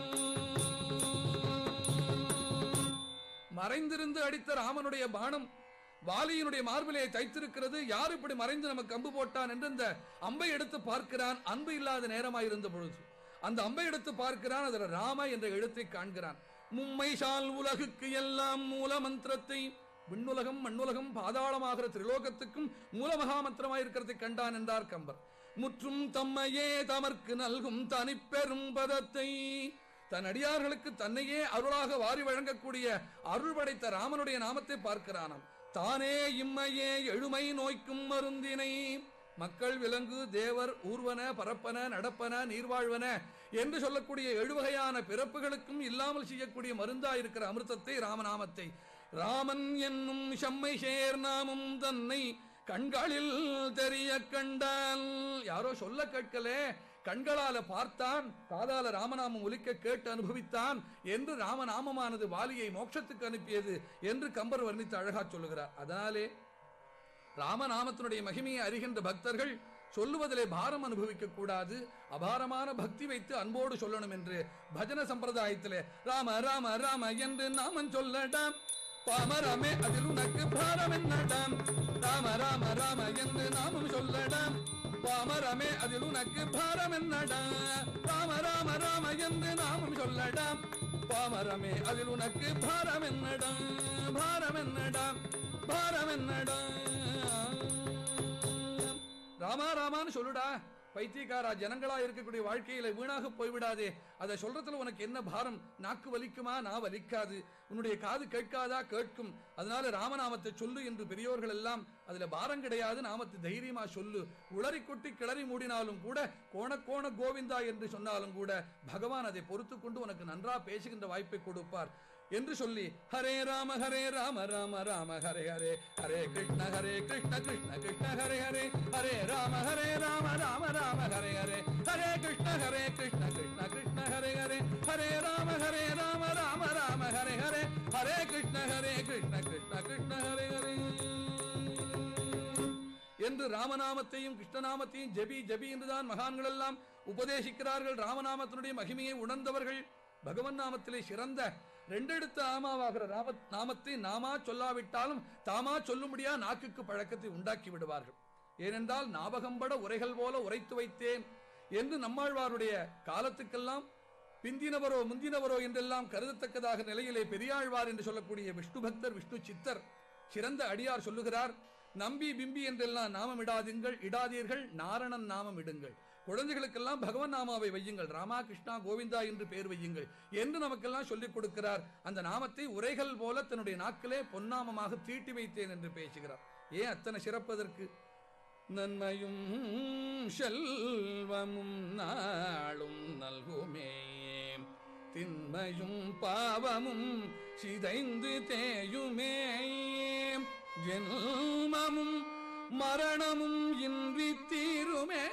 மறைந்திருந்து அடித்த ராமனுடைய பானம் வாலியினுடைய மார்பிலே தைத்திருக்கிறது யார் இப்படி மறைந்து நமக்கு அம்பு போட்டான் என்று இந்த அம்பை எடுத்து பார்க்கிறான் அன்பு இல்லாத நேரமாயிருந்த பொழுது அந்த அம்பை எடுத்து பார்க்கிறான் அதில் ராம என்ற எழுத்தை காண்கிறான் மும்மை சால் உலகுக்கு எல்லாம் மூல மந்திரத்தை விண்ணுலகம் மண்ணுலகம் பாதாளமாகிற திரிலோகத்துக்கும் மூல மகாமந்திரமாயிருக்கிறதை கண்டான் என்றார் கம்பர் முற்றும் தம்மையே தமர்க்கு நல்கும் தனிப்பெரும் பதத்தை தன் அடியார்களுக்கு தன்னையே அருளாக வாரி வழங்கக்கூடிய அருள் படைத்த ராமனுடைய நாமத்தை பார்க்கிறானாம் தானே இம்மையே எழுமை நோய்க்கும் மருந்தினை மக்கள் விலங்கு தேவர் ஊர்வன பரப்பன நடப்பன நீர்வாழ்வன என்று சொல்லக்கூடிய எழுவகையான பிறப்புகளுக்கும் இல்லாமல் செய்யக்கூடிய மருந்தா இருக்கிற அமிர்தத்தை ராமநாமத்தை ராமன் என்னும் செம்மை சேர் நாமம் தன்னை கண்களில் தெரிய கண்டால் யாரோ சொல்ல கேட்கலே கண்களால பார்த்தான் காதால ராமநாமம் ஒலிக்க கேட்டு அனுபவித்தான் என்று ராமநாமமானது வாலியை மோட்சத்துக்கு அனுப்பியது என்று கம்பர் வர்ணித்து அழகா சொல்லுகிறார் அதனாலே ராமநாமத்தினுடைய மகிமையை அறிகின்ற பக்தர்கள் சொல்லுவதிலே பாரம் அனுபவிக்க கூடாது அபாரமான பக்தி வைத்து அன்போடு சொல்லணும் என்று பஜன சம்பிரதாயத்திலே ராம ராம ராம என்று நாமம் சொல்லடாம் பாமரமே அதில் உனக்கு பாரம் என்னடாம் ராம ராம ராம என்று நாமம் சொல்லடாம் பாமரமே அதில் உனக்கு பாரம் என்னடா ராம ராம ராம என்று நாமம் சொல்லடாம் பாமரமே அதில் உனக்கு பாரம் என்னடா பாரம் என்னடா பாரம் என்னடா ராமா ராமான்னு சொல்லுடா பைத்தியக்காரா ஜனங்களா இருக்கக்கூடிய வாழ்க்கையில வீணாக போய்விடாதே அதை சொல்றதுல உனக்கு என்ன பாரம் நாக்கு வலிக்குமா நான் வலிக்காது உன்னுடைய காது கேட்காதா கேட்கும் அதனால ராமநாமத்தை சொல்லு என்று பெரியோர்கள் எல்லாம் அதுல பாரம் கிடையாது நாமத்தை தைரியமா சொல்லு உளறி கொட்டி கிளறி மூடினாலும் கூட கோண கோண கோவிந்தா என்று சொன்னாலும் கூட பகவான் அதை பொறுத்து கொண்டு உனக்கு நன்றா பேசுகின்ற வாய்ப்பை கொடுப்பார் என்று சொல்லி ஹரே ராம ஹரே ராம ராம ராம ஹரே ஹரே ஹரே கிருஷ்ண ஹரே கிருஷ்ண கிருஷ்ண கிருஷ்ண ஹரே ஹரே ஹரே ராம ஹரே ராம ராம ராம ஹரே ஹரே ஹரே கிருஷ்ண ஹரே கிருஷ்ண கிருஷ்ண கிருஷ்ண ஹரே ஹரே ஹரே ராம ஹரே ராம ராம ராம ஹரே ஹரே ஹரே கிருஷ்ண ஹரே கிருஷ்ண கிருஷ்ண கிருஷ்ண ஹரே ஹரே என்று ராமநாமத்தையும் கிருஷ்ணநாமத்தையும் ஜெபி ஜெபி என்றுதான் மகான்கள் எல்லாம் உபதேசிக்கிறார்கள் ராமநாமத்தினுடைய மகிமையை உணர்ந்தவர்கள் பகவன் நாமத்திலே சிறந்த ரெண்டெடுத்த ஆமாவாகிற ராம நாமத்தை நாமா சொல்லாவிட்டாலும் தாமா சொல்லும்படியா நாக்குக்கு பழக்கத்தை உண்டாக்கி விடுவார்கள் ஏனென்றால் ஞாபகம்பட உரைகள் போல உரைத்து வைத்தேன் என்று நம்மாழ்வாருடைய காலத்துக்கெல்லாம் பிந்தினவரோ முந்தினவரோ என்றெல்லாம் கருதத்தக்கதாக நிலையிலே பெரியாழ்வார் என்று சொல்லக்கூடிய விஷ்ணு பக்தர் விஷ்ணு சித்தர் சிறந்த அடியார் சொல்லுகிறார் நம்பி பிம்பி என்றெல்லாம் நாமம் இடாதீர்கள் இடாதீர்கள் நாரணன் நாமம் இடுங்கள் குழந்தைகளுக்கெல்லாம் பகவன் நாமாவை வையுங்கள் ராமா கிருஷ்ணா கோவிந்தா என்று பெயர் வையுங்கள் என்று நமக்கெல்லாம் சொல்லிக் கொடுக்கிறார் அந்த நாமத்தை உரைகள் போல தன்னுடைய நாக்கிலே பொன்னாமமாக தீட்டி வைத்தேன் என்று பேசுகிறார் ஏன் அத்தனை சிறப்பதற்கு நன்மையும் செல்வமும் நாளும் நல்குமே தின்மையும் பாவமும் சிதைந்து தேயுமே ஜென்மமும் மரணமும் இன்றி தீருமே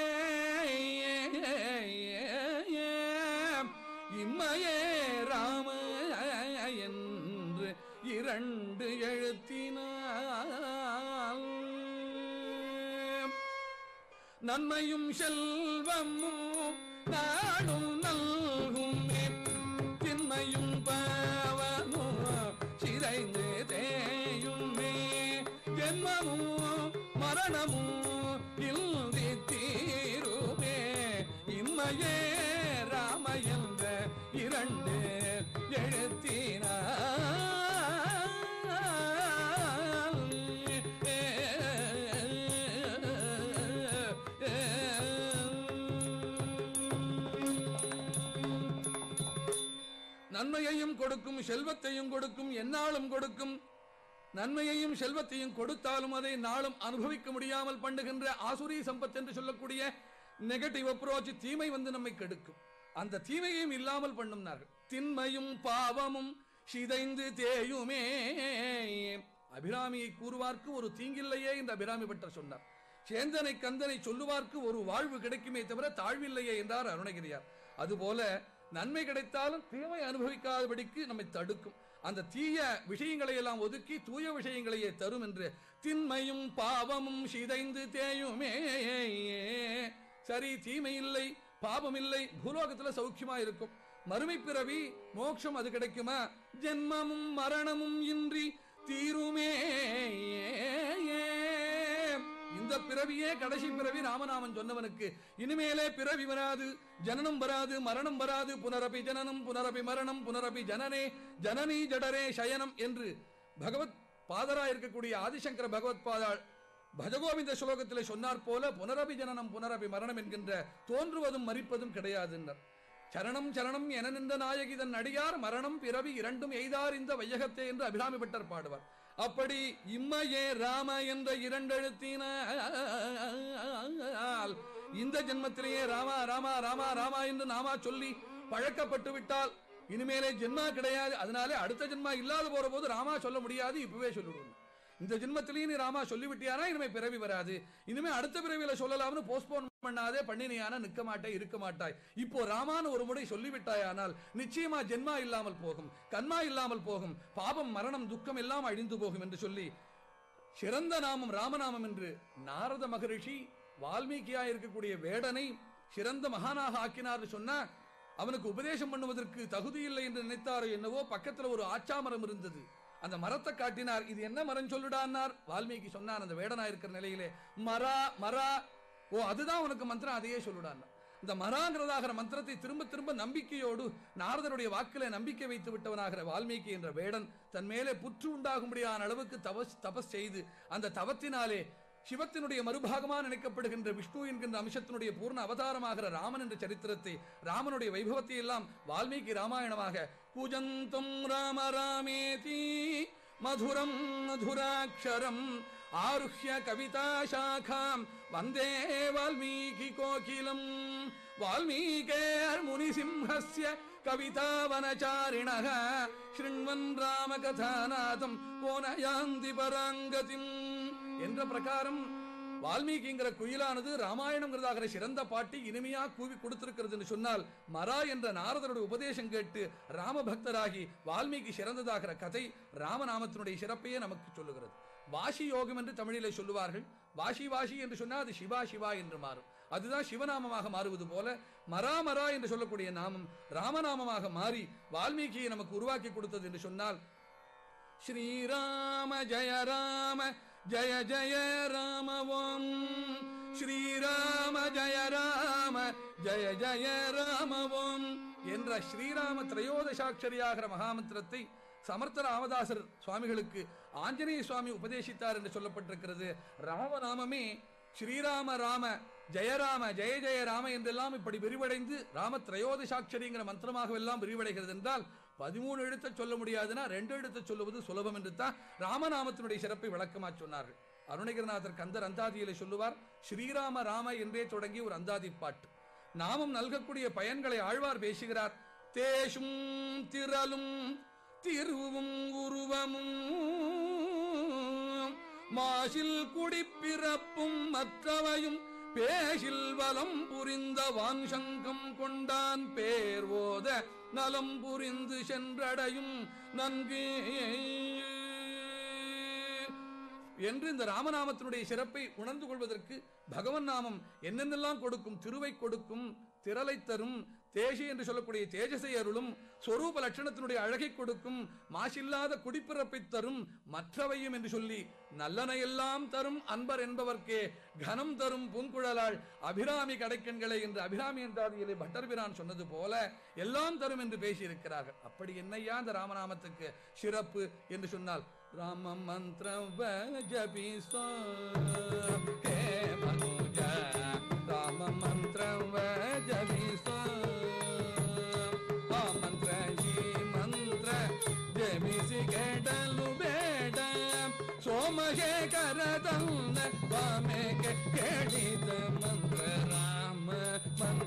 இம்மையே ராம என்று இரண்டு எழுத்தினால் நன்மையும் செல்வமும் நாடும் நல்குமே தின்மையும் பாவமும் சிதைந்து தேயுமே ஜென்மமும் மரணமும் இல்தி தீருமே இம்மையே ராம என்ற இரண்டு எழுத்தினார் நன்மையையும் கொடுக்கும் செல்வத்தையும் கொடுக்கும் எந்நாளும் கொடுக்கும் நன்மையையும் செல்வத்தையும் கொடுத்தாலும் அதை நாளும் அனுபவிக்க முடியாமல் பண்ணுகின்ற ஆசுரி சம்பத் என்று சொல்லக்கூடிய நெகட்டிவ் அப்ரோச் தீமை வந்து நம்மை கெடுக்கும் அந்த தீமையையும் இல்லாமல் பண்ணும்னார்கள் திண்மையும் பாவமும் சிதைந்து தேயுமே அபிராமியை கூறுவார்க்கு ஒரு தீங்கில்லையே என்று அபிராமி பட்டர் சொன்னார் சேந்தனை கந்தனை சொல்லுவார்க்கு ஒரு வாழ்வு கிடைக்குமே தவிர தாழ்வில்லையே என்றார் அருணகிரியார் அதுபோல நன்மை கிடைத்தாலும் தீமை அனுபவிக்காதபடிக்கு நம்மை தடுக்கும் அந்த தீய விஷயங்களை எல்லாம் ஒதுக்கி தூய விஷயங்களையே தரும் என்று திண்மையும் பாவமும் சிதைந்து தேயுமே சரி தீமை இல்லை பாவம் இல்லை பூலோகத்துல சௌக்கியமா இருக்கும் மறுமை பிறவி மோட்சம் அது கிடைக்குமா ஜென்மமும் மரணமும் இன்றி தீருமே இந்த பிறவியே கடைசி பிறவி ராமநாமன் சொன்னவனுக்கு இனிமேலே பிறவி வராது ஜனனம் வராது மரணம் வராது புனரபி ஜனனம் புனரபி மரணம் புனரபி ஜனனே ஜனனி ஜடரே சயனம் என்று பகவத் பாதரா இருக்கக்கூடிய ஆதிசங்கர பகவத் பாதாள் பஜகோவிந்த ஸ்லோகத்தில் சொன்னார் போல புனரபி ஜனனம் புனரபி மரணம் என்கின்ற தோன்றுவதும் மறிப்பதும் கிடையாது என்றார் சரணம் சரணம் என நின்ற நாயகி தன் அடியார் மரணம் பிறவி இரண்டும் எய்தார் இந்த வையகத்தே என்று அபிராமி பட்டர் பாடுவார் அப்படி இம்மையே ராம என்ற இரண்டெழுத்தினால் இந்த ஜென்மத்திலேயே ராமா ராமா ராமா ராமா என்று நாமா சொல்லி பழக்கப்பட்டு விட்டால் இனிமேலே ஜென்மா கிடையாது அதனாலே அடுத்த ஜென்மா இல்லாத போற போது ராமா சொல்ல முடியாது இப்பவே சொல்லிடுவோம் இந்த ஜென்மத்திலேயே நீ ராமா சொல்லிவிட்டியானா இனிமே பிறவி வராது இனிமே அடுத்த பிறவியில சொல்லலாம்னு போஸ்ட்போன் பண்ணாதே பண்ணினியானா நிற்க மாட்டாய் இருக்க மாட்டாய் இப்போ ராமான்னு ஒரு முறை சொல்லிவிட்டாயானால் நிச்சயமா ஜென்மா இல்லாமல் போகும் கண்மா இல்லாமல் போகும் பாபம் மரணம் துக்கம் எல்லாம் அழிந்து போகும் என்று சொல்லி சிறந்த நாமம் ராமநாமம் என்று நாரத மகரிஷி வால்மீகியா இருக்கக்கூடிய வேடனை சிறந்த மகானாக ஆக்கினார்னு சொன்னா அவனுக்கு உபதேசம் பண்ணுவதற்கு தகுதி இல்லை என்று நினைத்தாரோ என்னவோ பக்கத்துல ஒரு ஆச்சாமரம் இருந்தது அந்த மரத்தை காட்டினார் இது என்ன மரம் சொல்லுடான்னார் வால்மீகி சொன்னார் அந்த வேடனா இருக்கிற நிலையிலே மரா மரா ஓ அதுதான் உனக்கு மந்திரம் அதையே சொல்லுடான்னார் இந்த மராங்கிறதாகிற மந்திரத்தை திரும்ப திரும்ப நம்பிக்கையோடு நாரதருடைய வாக்கிலே நம்பிக்கை வைத்து விட்டவனாகிற வால்மீகி என்ற வேடன் தன் மேலே புற்று உண்டாகும்படியான அளவுக்கு தபஸ் தபஸ் செய்து அந்த தவத்தினாலே சிவத்தினுடைய மறுபாகமா நினைக்கப்படுகின்ற விஷ்ணு என்கின்ற அம்சத்தினுடைய பூர்ண அவதாரமாகிற ராமன் என்ற சரித்திரத்தை ராமனுடைய வைபவத்தை எல்லாம் வால்மீகி ராமாயணமாக பூஜந்தம் ராம ராமேதி மதுரம் மதுராட்சரம் ஆருஹ்ய கவிதா சாகாம் வந்தே வால்மீகி கோகிலம் வால்மீகேர் முனிசிம்ஹஸ்ய கவிதாவனச்சாரிணः शृण्वन् ராமகதாநாதம் கோனயாந்தி பராங்கதிம் என்ற பிரகாரம் வால்மீகிங்கிற குயிலானது ராமாயணம்ங்கிறதாகிற சிறந்த பாட்டி இனிமையா கூவி கொடுத்திருக்கிறதுன்னு சொன்னால் மரா என்ற நாரதருடைய உபதேசம் கேட்டு ராம பக்தராகி வால்மீகி சிறந்ததாகிற கதை ராமநாமத்தினுடைய சிறப்பையே நமக்கு சொல்லுகிறது வாசி யோகம் என்று தமிழிலே சொல்லுவார்கள் வாசி வாசி என்று சொன்னால் அது சிவா சிவா என்று மாறும் அதுதான் சிவநாமமாக மாறுவது போல மரா மரா என்று சொல்லக்கூடிய நாமம் ராமநாமமாக மாறி வால்மீகியை நமக்கு உருவாக்கி கொடுத்தது என்று சொன்னால் ஸ்ரீராம ஜெய ராம ஜெய ஜெய ராம ஓம் ஸ்ரீராம ஜெய ராம ஜெய ஜெய ராம ஓம் என்ற ஸ்ரீராம திரையோதசாட்சரியாகிற மகாமந்திரத்தை சமர்த்த ராமதாசர் சுவாமிகளுக்கு ஆஞ்சநேய சுவாமி உபதேசித்தார் என்று சொல்லப்பட்டிருக்கிறது ராமநாமமே ஸ்ரீராம ராம ஜெயராம ஜெய ஜெய ராம என்றெல்லாம் இப்படி விரிவடைந்து ராம திரையோதசாட்சரிங்கிற மந்திரமாக எல்லாம் விரிவடைகிறது என்றால் பதிமூணு எழுத்தை சொல்ல முடியாதுன்னா ரெண்டு எழுத்தை சொல்லுவது சுலபம் என்று தான் ராமநாமத்தினுடைய சிறப்பை விளக்கமா சொன்னார்கள் அருணகிரிநாதர் கந்தர் அந்தாதியிலே சொல்லுவார் ஸ்ரீராம ராம என்றே தொடங்கி ஒரு அந்தாதி பாட்டு நாமம் நல்கக்கூடிய பயன்களை ஆழ்வார் பேசுகிறார் தேசும் திரளும் திருவும் உருவமும் மாசில் குடிப்பிறப்பும் மற்றவையும் பேசில் வலம் புரிந்த வான்சங்கம் கொண்டான் பேர் ஓத நலம் புரிந்து சென்றடையும் நன்கு என்று இந்த ராமநாமத்தினுடைய சிறப்பை உணர்ந்து கொள்வதற்கு பகவன் நாமம் என்னென்னெல்லாம் கொடுக்கும் திருவை கொடுக்கும் திரளை தரும் தேசி என்று சொல்லக்கூடிய தேஜசை அருளும் சொரூப லட்சணத்தினுடைய அழகை கொடுக்கும் மாசில்லாத குடிப்பிறப்பை தரும் மற்றவையும் என்று சொல்லி நல்லனையெல்லாம் தரும் அன்பர் என்பவர்க்கே கனம் தரும் பூங்குழலாள் அபிராமி கடைக்கண்களை என்று அபிராமி என்றாதியிலே பட்டர்பிரான் சொன்னது போல எல்லாம் தரும் என்று பேசியிருக்கிறார்கள் அப்படி என்னையா இந்த ராமநாமத்துக்கு சிறப்பு என்று சொன்னால் ராம மந்திரம் ஜபி ஹே மனோஜ ராம மந்திரம் ஜபி ஆ மந்திர ஜீ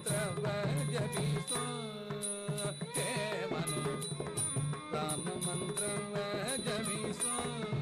ಮಂತ್ರವ ಜಪಿಸೋ ಹೇ ಮನು ರಾಮ ಮಂತ್ರವ ಜಪಿಸೋ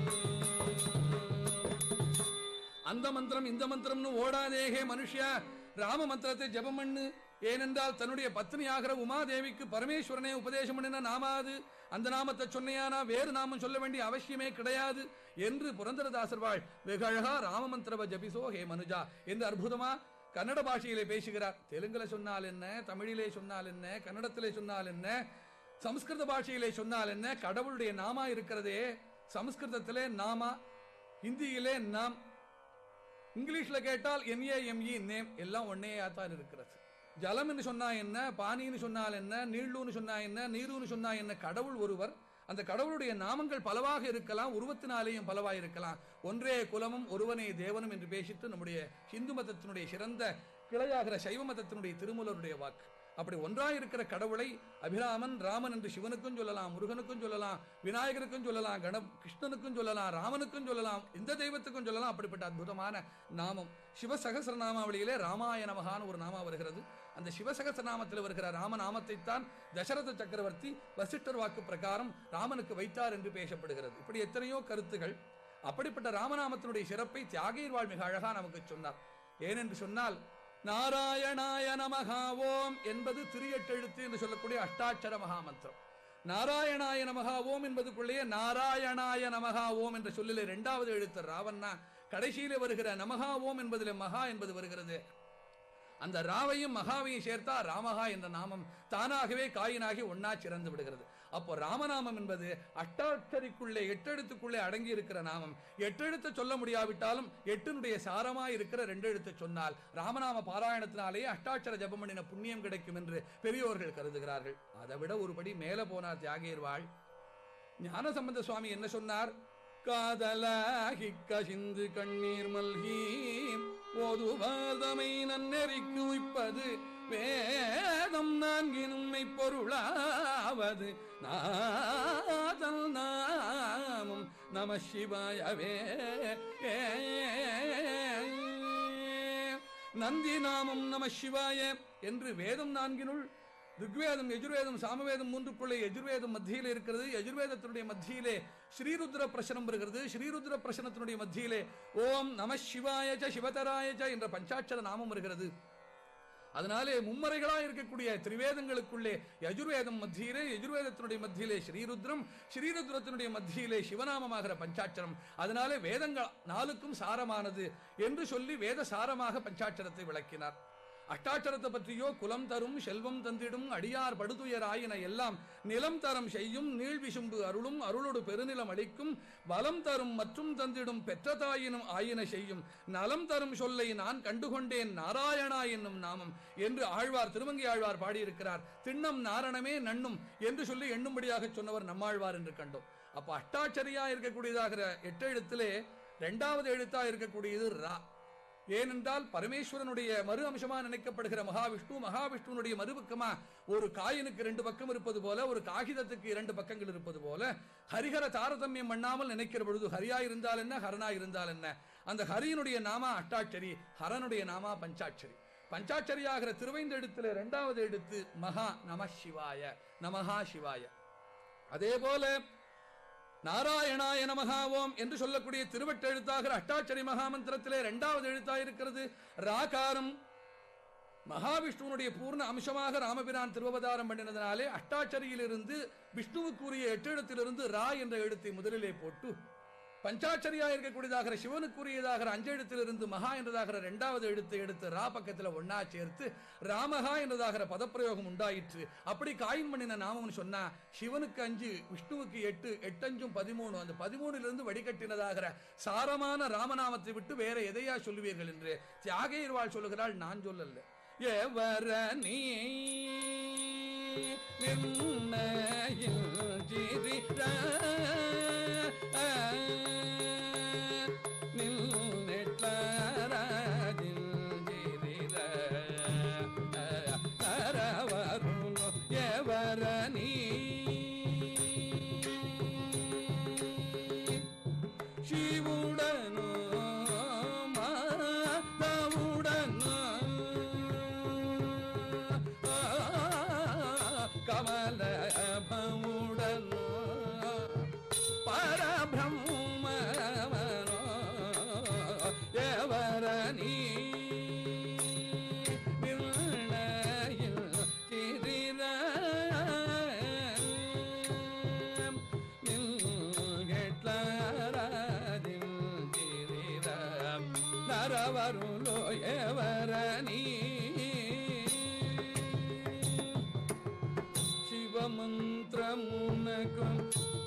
அந்த மந்திரம் இந்த மந்திரம்னு ஓடாதே ஹே மனுஷ்யா ராம மந்திரத்தை ஜெபம் பண்ணு ஏனென்றால் தன்னுடைய பத்னியாகிற உமாதேவிக்கு பரமேஸ்வரனே உபதேசம் பண்ணின நாமாது அந்த நாமத்தை சொன்னையானா வேறு நாமம் சொல்ல வேண்டிய அவசியமே கிடையாது என்று புரந்தரதாசர் வாழ் வெகு அழகா ராம மந்திரவ ஜபிசோ ஹே மனுஜா என்று அற்புதமா கன்னட பாஷையிலே பேசுகிறார் தெலுங்குல சொன்னால் என்ன தமிழிலே சொன்னால் என்ன கன்னடத்திலே சொன்னால் என்ன சமஸ்கிருத பாஷையிலே சொன்னால் என்ன கடவுளுடைய நாமா இருக்கிறதே சமஸ்கிருதத்திலே நாமா ஹிந்தியிலே நாம் இங்கிலீஷ்ல கேட்டால் என்ஏஎம்இ நேம் எல்லாம் ஒன்னேயா தான் இருக்கிறது ஜலம் என்று சொன்னா என்ன பானின்னு சொன்னால் என்ன நீள்ளுன்னு சொன்னா என்ன நீருன்னு சொன்னா என்ன கடவுள் ஒருவர் அந்த கடவுளுடைய நாமங்கள் பலவாக இருக்கலாம் உருவத்தினாலேயும் பலவாக இருக்கலாம் ஒன்றே குலமும் ஒருவனே தேவனும் என்று பேசிட்டு நம்முடைய ஹிந்து மதத்தினுடைய சிறந்த கிளையாகிற சைவ மதத்தினுடைய திருமூலருடைய வாக்கு அப்படி ஒன்றாய் இருக்கிற கடவுளை அபிராமன் ராமன் என்று சிவனுக்கும் சொல்லலாம் முருகனுக்கும் சொல்லலாம் விநாயகருக்கும் சொல்லலாம் கண கிருஷ்ணனுக்கும் சொல்லலாம் ராமனுக்கும் சொல்லலாம் இந்த தெய்வத்துக்கும் சொல்லலாம் அப்படிப்பட்ட அற்புதமான நாமம் சிவசகசிரநாமாவளியிலே ராமாய நமகான்னு ஒரு நாமா வருகிறது அந்த சிவசகசிரநாமத்தில் வருகிற ராமநாமத்தை தான் தசரத சக்கரவர்த்தி வசிஷ்டர் வாக்கு பிரகாரம் ராமனுக்கு வைத்தார் என்று பேசப்படுகிறது இப்படி எத்தனையோ கருத்துகள் அப்படிப்பட்ட ராமநாமத்தினுடைய சிறப்பை தியாகையர் மிக அழகா நமக்கு சொன்னார் ஏனென்று சொன்னால் நாராயணாய நமகா ஓம் என்பது திரியெட்டெழுத்து என்று சொல்லக்கூடிய அஷ்டாட்சர மகாமந்திரம் நாராயணாய நமகா ஓம் என்பதுக்குள்ளேயே நாராயணாய நமகா ஓம் என்ற சொல்லிலே இரண்டாவது எழுத்து ராவண்ணா கடைசியிலே வருகிற நமகா ஓம் என்பதிலே மகா என்பது வருகிறது அந்த ராவையும் மகாவையும் சேர்த்தா ராமகா என்ற நாமம் தானாகவே காயினாகி ஒன்னா சிறந்து விடுகிறது அப்போ ராமநாமம் என்பது அட்டாட்சரிக்குள்ளே எட்டெழுத்துக்குள்ளே அடங்கி இருக்கிற நாமம் எட்டெழுத்து சொல்ல முடியாவிட்டாலும் எட்டினுடைய சாரமா இருக்கிற ரெண்டு எழுத்து சொன்னால் ராமநாம பாராயணத்தினாலேயே அஷ்டாட்சர ஜபம் பண்ணின புண்ணியம் கிடைக்கும் என்று பெரியோர்கள் கருதுகிறார்கள் அதை விட ஒருபடி மேல போனார் தியாகேர்வாள் ஞான சம்பந்த சுவாமி என்ன சொன்னார் காதலாகி கசிந்து கண்ணீர் மல்கி ஓதுவாதமை நன்னெறிக்கு உய்ப்பது வேதம் நான்கினுமை பொருளாவது நாதல் நாமம் நம சிவாயவே நந்தி நாமம் நம சிவாய என்று வேதம் நான்கினுள் ருக்வேதம் எஜுர்வேதம் சாமவேதம் மூன்றுக்குள்ளே எஜுர்வேதம் மத்தியிலே இருக்கிறது எஜுர்வேதத்தினுடைய மத்தியிலே ஸ்ரீருத்ர பிரசனம் வருகிறது ஸ்ரீருத்ர பிரசனத்தினுடைய மத்தியிலே ஓம் நம சிவாயச்ச சிவதராயச்ச என்ற பஞ்சாட்சர நாமம் வருகிறது அதனாலே மும்மறைகளா இருக்கக்கூடிய திரிவேதங்களுக்குள்ளே யஜுர்வேதம் மத்தியிலே யஜுர்வேதத்தினுடைய மத்தியிலே ஸ்ரீருத்ரம் ஸ்ரீருத்ரத்தினுடைய மத்தியிலே சிவநாமமாகிற பஞ்சாட்சரம் அதனாலே வேதங்கள் நாளுக்கும் சாரமானது என்று சொல்லி வேத சாரமாக பஞ்சாட்சரத்தை விளக்கினார் அஷ்டாட்சரத்தை பற்றியோ குலம் தரும் செல்வம் தந்திடும் அடியார் படுதுயர் ஆயின எல்லாம் நிலம் தரம் செய்யும் நீள் விசும்பு அருளும் அருளோடு பெருநிலம் அளிக்கும் வலம் தரும் மற்றும் தந்திடும் பெற்ற தாயினும் ஆயின செய்யும் நலம் தரும் சொல்லை நான் கண்டுகொண்டேன் நாராயணா என்னும் நாமம் என்று ஆழ்வார் திருமங்கை ஆழ்வார் பாடியிருக்கிறார் திண்ணம் நாரணமே நண்ணும் என்று சொல்லி எண்ணும்படியாக சொன்னவர் நம்மாழ்வார் என்று கண்டோம் அப்ப அஷ்டாட்சரியா இருக்கக்கூடியதாகிற எட்டெழுத்திலே இரண்டாவது எழுத்தா இருக்கக்கூடியது ரா ஏனென்றால் பரமேஸ்வரனுடைய மறு அம்சமா நினைக்கப்படுகிற மகாவிஷ்ணு மகாவிஷ்ணுனுடைய மறுபக்கமா ஒரு காயினுக்கு ரெண்டு பக்கம் இருப்பது போல ஒரு காகிதத்துக்கு இரண்டு பக்கங்கள் இருப்பது போல ஹரிஹர தாரதமியம் பண்ணாமல் நினைக்கிற பொழுது ஹரியா இருந்தால் என்ன ஹரனா இருந்தால் என்ன அந்த ஹரியினுடைய நாமா அஷ்டாட்சரி ஹரனுடைய நாமா பஞ்சாட்சரி பஞ்சாட்சரியாகிற திருவைந்தெழுத்துல இரண்டாவது எழுத்து மகா நம சிவாய நமஹா சிவாய அதே போல நாராயணாய நமகா ஓம் என்று சொல்லக்கூடிய திருவட்டெழுத்தாகிற அஷ்டாட்சரி மகாமந்திரத்திலே இரண்டாவது எழுத்தாயிருக்கிறது ராகாரம் மகாவிஷ்ணுவனுடைய பூர்ண அம்சமாக ராமபிரான் திருவவதாரம் பண்ணினதினாலே அஷ்டாட்சரியிலிருந்து விஷ்ணுவுக்குரிய எட்டெழுத்திலிருந்து ரா என்ற எழுத்தை முதலிலே போட்டு பஞ்சாட்சரியா இருக்கக்கூடியதாகிற சிவனுக்குரியதாகிற அஞ்செழுத்திலிருந்து மகா என்றதாகிற இரண்டாவது எழுத்தை எடுத்து ரா பக்கத்துல ஒன்னா சேர்த்து ராமகா என்றதாகிற பதப்பிரயோகம் உண்டாயிற்று அப்படி காயின் பண்ணின நாமம்னு சொன்னா சிவனுக்கு அஞ்சு விஷ்ணுவுக்கு எட்டு எட்டஞ்சும் பதிமூணு அந்த பதிமூணிலிருந்து வடிகட்டினதாகிற சாரமான ராமநாமத்தை விட்டு வேற எதையா சொல்லுவீர்கள் என்று தியாகையர்வாள் சொல்லுகிறாள் நான் சொல்லல எவர நீ நிர்ணயில் ஜிரிர நில்நெட்லராஜில் ஜிரிர கரவருணோ எவர நீ ಶಿವುಡನು ಮಾಧವುಡನು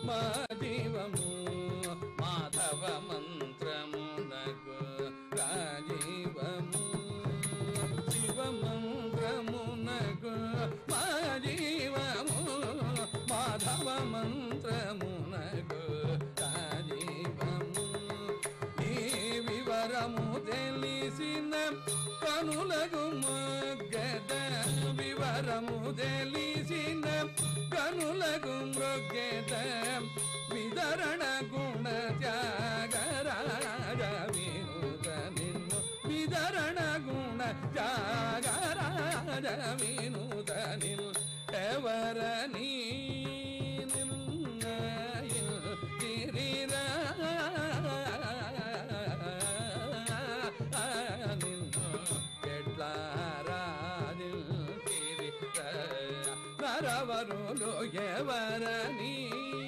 మాజీవము మాధవ మంత్రమునకు రాజీవము శివ మంత్రమునకు మాజీవము మాధవ మంత్రమునకు రాజీవము ఈ వివరము తెలిసిన కనులకు మృగద వివరము తెలిసిన కనులకు మృగద విదరణ గుణ త్యాగరాజ వినుత నిన్ను విదరణ గుణ త్యాగరాజ వినుత నిన్ను ఎవరనీ నరవరులు ఎవరని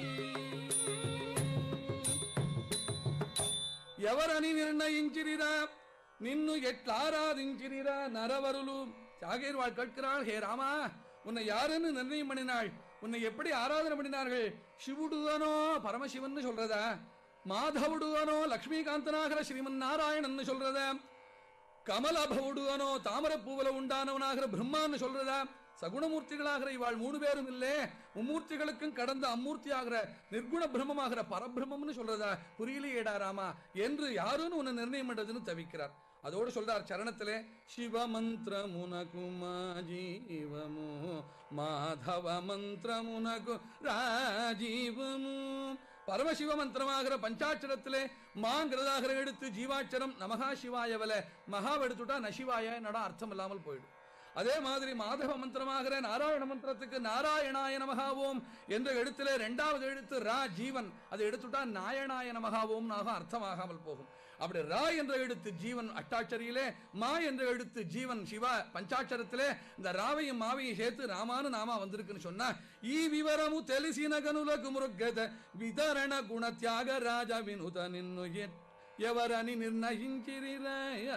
ఎవరని నిర్ణయించిరిరా నిన్ను ఎట్లారాధించిరిరా నరవరులు சாகேர்வாள் கேட்கிறாள் ஹே ராமா உன்னை யாருன்னு நிர்ணயம் பண்ணினாள் உன்னை எப்படி ஆராதனை பண்ணினார்கள் சிவுடுதானோ பரமசிவன் சொல்றதா மாதவுடுதானோ லக்ஷ்மிகாந்தனாகிற ஸ்ரீமன் நாராயணன் சொல்றதா கமலபவுடுவனோ தாமரப்பூவல உண்டானவனாகிற பிரம்மான்னு சொல்றதா சகுணமூர்த்திகளாகிற இவாள் மூணு பேரும் இல்லே மும்மூர்த்திகளுக்கும் கடந்த அம்மூர்த்தியாகிற நிர்குண பிரம்மமாகிற பரபிரம்மம்னு சொல்றதா புரியலையேடா ராமா என்று யாருன்னு உன்னை நிர்ணயம் பண்றதுன்னு தவிக்கிறார் அதோடு சொல்றார் சரணத்திலே சிவ மந்திரமுனகு மாஜீவமு மாதவ மந்திரமுனகு ராஜீவமு பரமசிவ மந்திரமாகிற பஞ்சாட்சரத்திலே மாங்கிறதாகிற எடுத்து ஜீவாட்சரம் நமகா சிவாயவல மகாவ எடுத்துட்டா நசிவாய நட அர்த்தம் இல்லாமல் போயிடும் அதே மாதிரி மாதவ மந்திரமாகிற நாராயண மந்திரத்துக்கு நாராயணாய நமகாவோம் என்ற எழுத்திலே இரண்டாவது எழுத்து ரா ஜீவன் அதை எடுத்துட்டா நாயனாய நமகாவோம் அர்த்தமாகாமல் போகும் அப்படி ரா என்ற எழுத்து ஜீவன் அட்டாட்சரியிலே மா என்ற எழுத்து ஜீவன் சிவா பஞ்சாட்சரத்திலே இந்த ராவையும் மாவையும் சேர்த்து ராமானு நாமா வந்திருக்குன்னு சொன்னா ఈ వివరము తెలిసిన గనులకు మృగ్గద వితరణ గుణ త్యాగ రాజ వినుత నిన్ను ఎ- ఎవరని నిర్ణయించిరిరాయ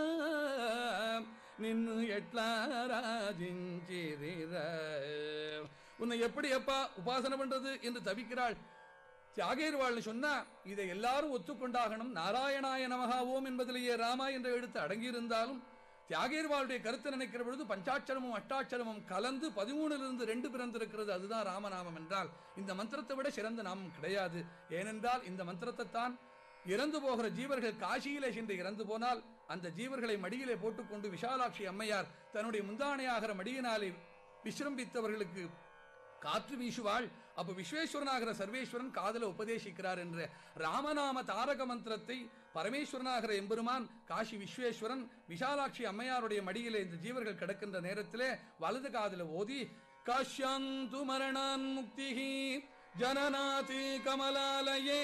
నిన్ను ఎట్లా రాజించిరిరా உன்னை எப்படி எப்பா உபாசனை பண்றது என்று தவிக்கிறாள் தியாகேர்வாள்னு சொன்னா இதை எல்லாரும் ஒத்துக்கொண்டாகணும் நாராயணாய நமகா ஓம் என்பதிலேயே ராமா என்ற எழுத்து அடங்கியிருந்தாலும் தியாகேர்வாளுடைய கருத்தை நினைக்கிற பொழுது பஞ்சாட்சரமும் அட்டாட்சரமும் கலந்து பதிமூணிலிருந்து ரெண்டு பிறந்திருக்கிறது அதுதான் ராமநாமம் என்றால் இந்த மந்திரத்தை விட சிறந்த நாமம் கிடையாது ஏனென்றால் இந்த மந்திரத்தை தான் இறந்து போகிற ஜீவர்கள் காசியிலே சென்று இறந்து போனால் அந்த ஜீவர்களை மடியிலே போட்டுக்கொண்டு விஷாலாட்சி அம்மையார் தன்னுடைய முந்தானையாகிற மடியினாலே விசிரம்பித்தவர்களுக்கு காற்று வீசுவாள் அப்ப விஸ்வேஸ்வரனாகிற சர்வேஸ்வரன் காதல உபதேசிக்கிறார் என்ற ராமநாம தாரக மந்திரத்தை பரமேஸ்வரனாகிற எம்பெருமான் காசி விஸ்வேஸ்வரன் விஷாலாட்சி அம்மையாருடைய மடியிலே இந்த ஜீவர்கள் கிடக்கின்ற நேரத்திலே வலது காதுல ஓதி காஷ்யாந்து மரணான் முக்திஹி ஜனநாதி கமலாலயே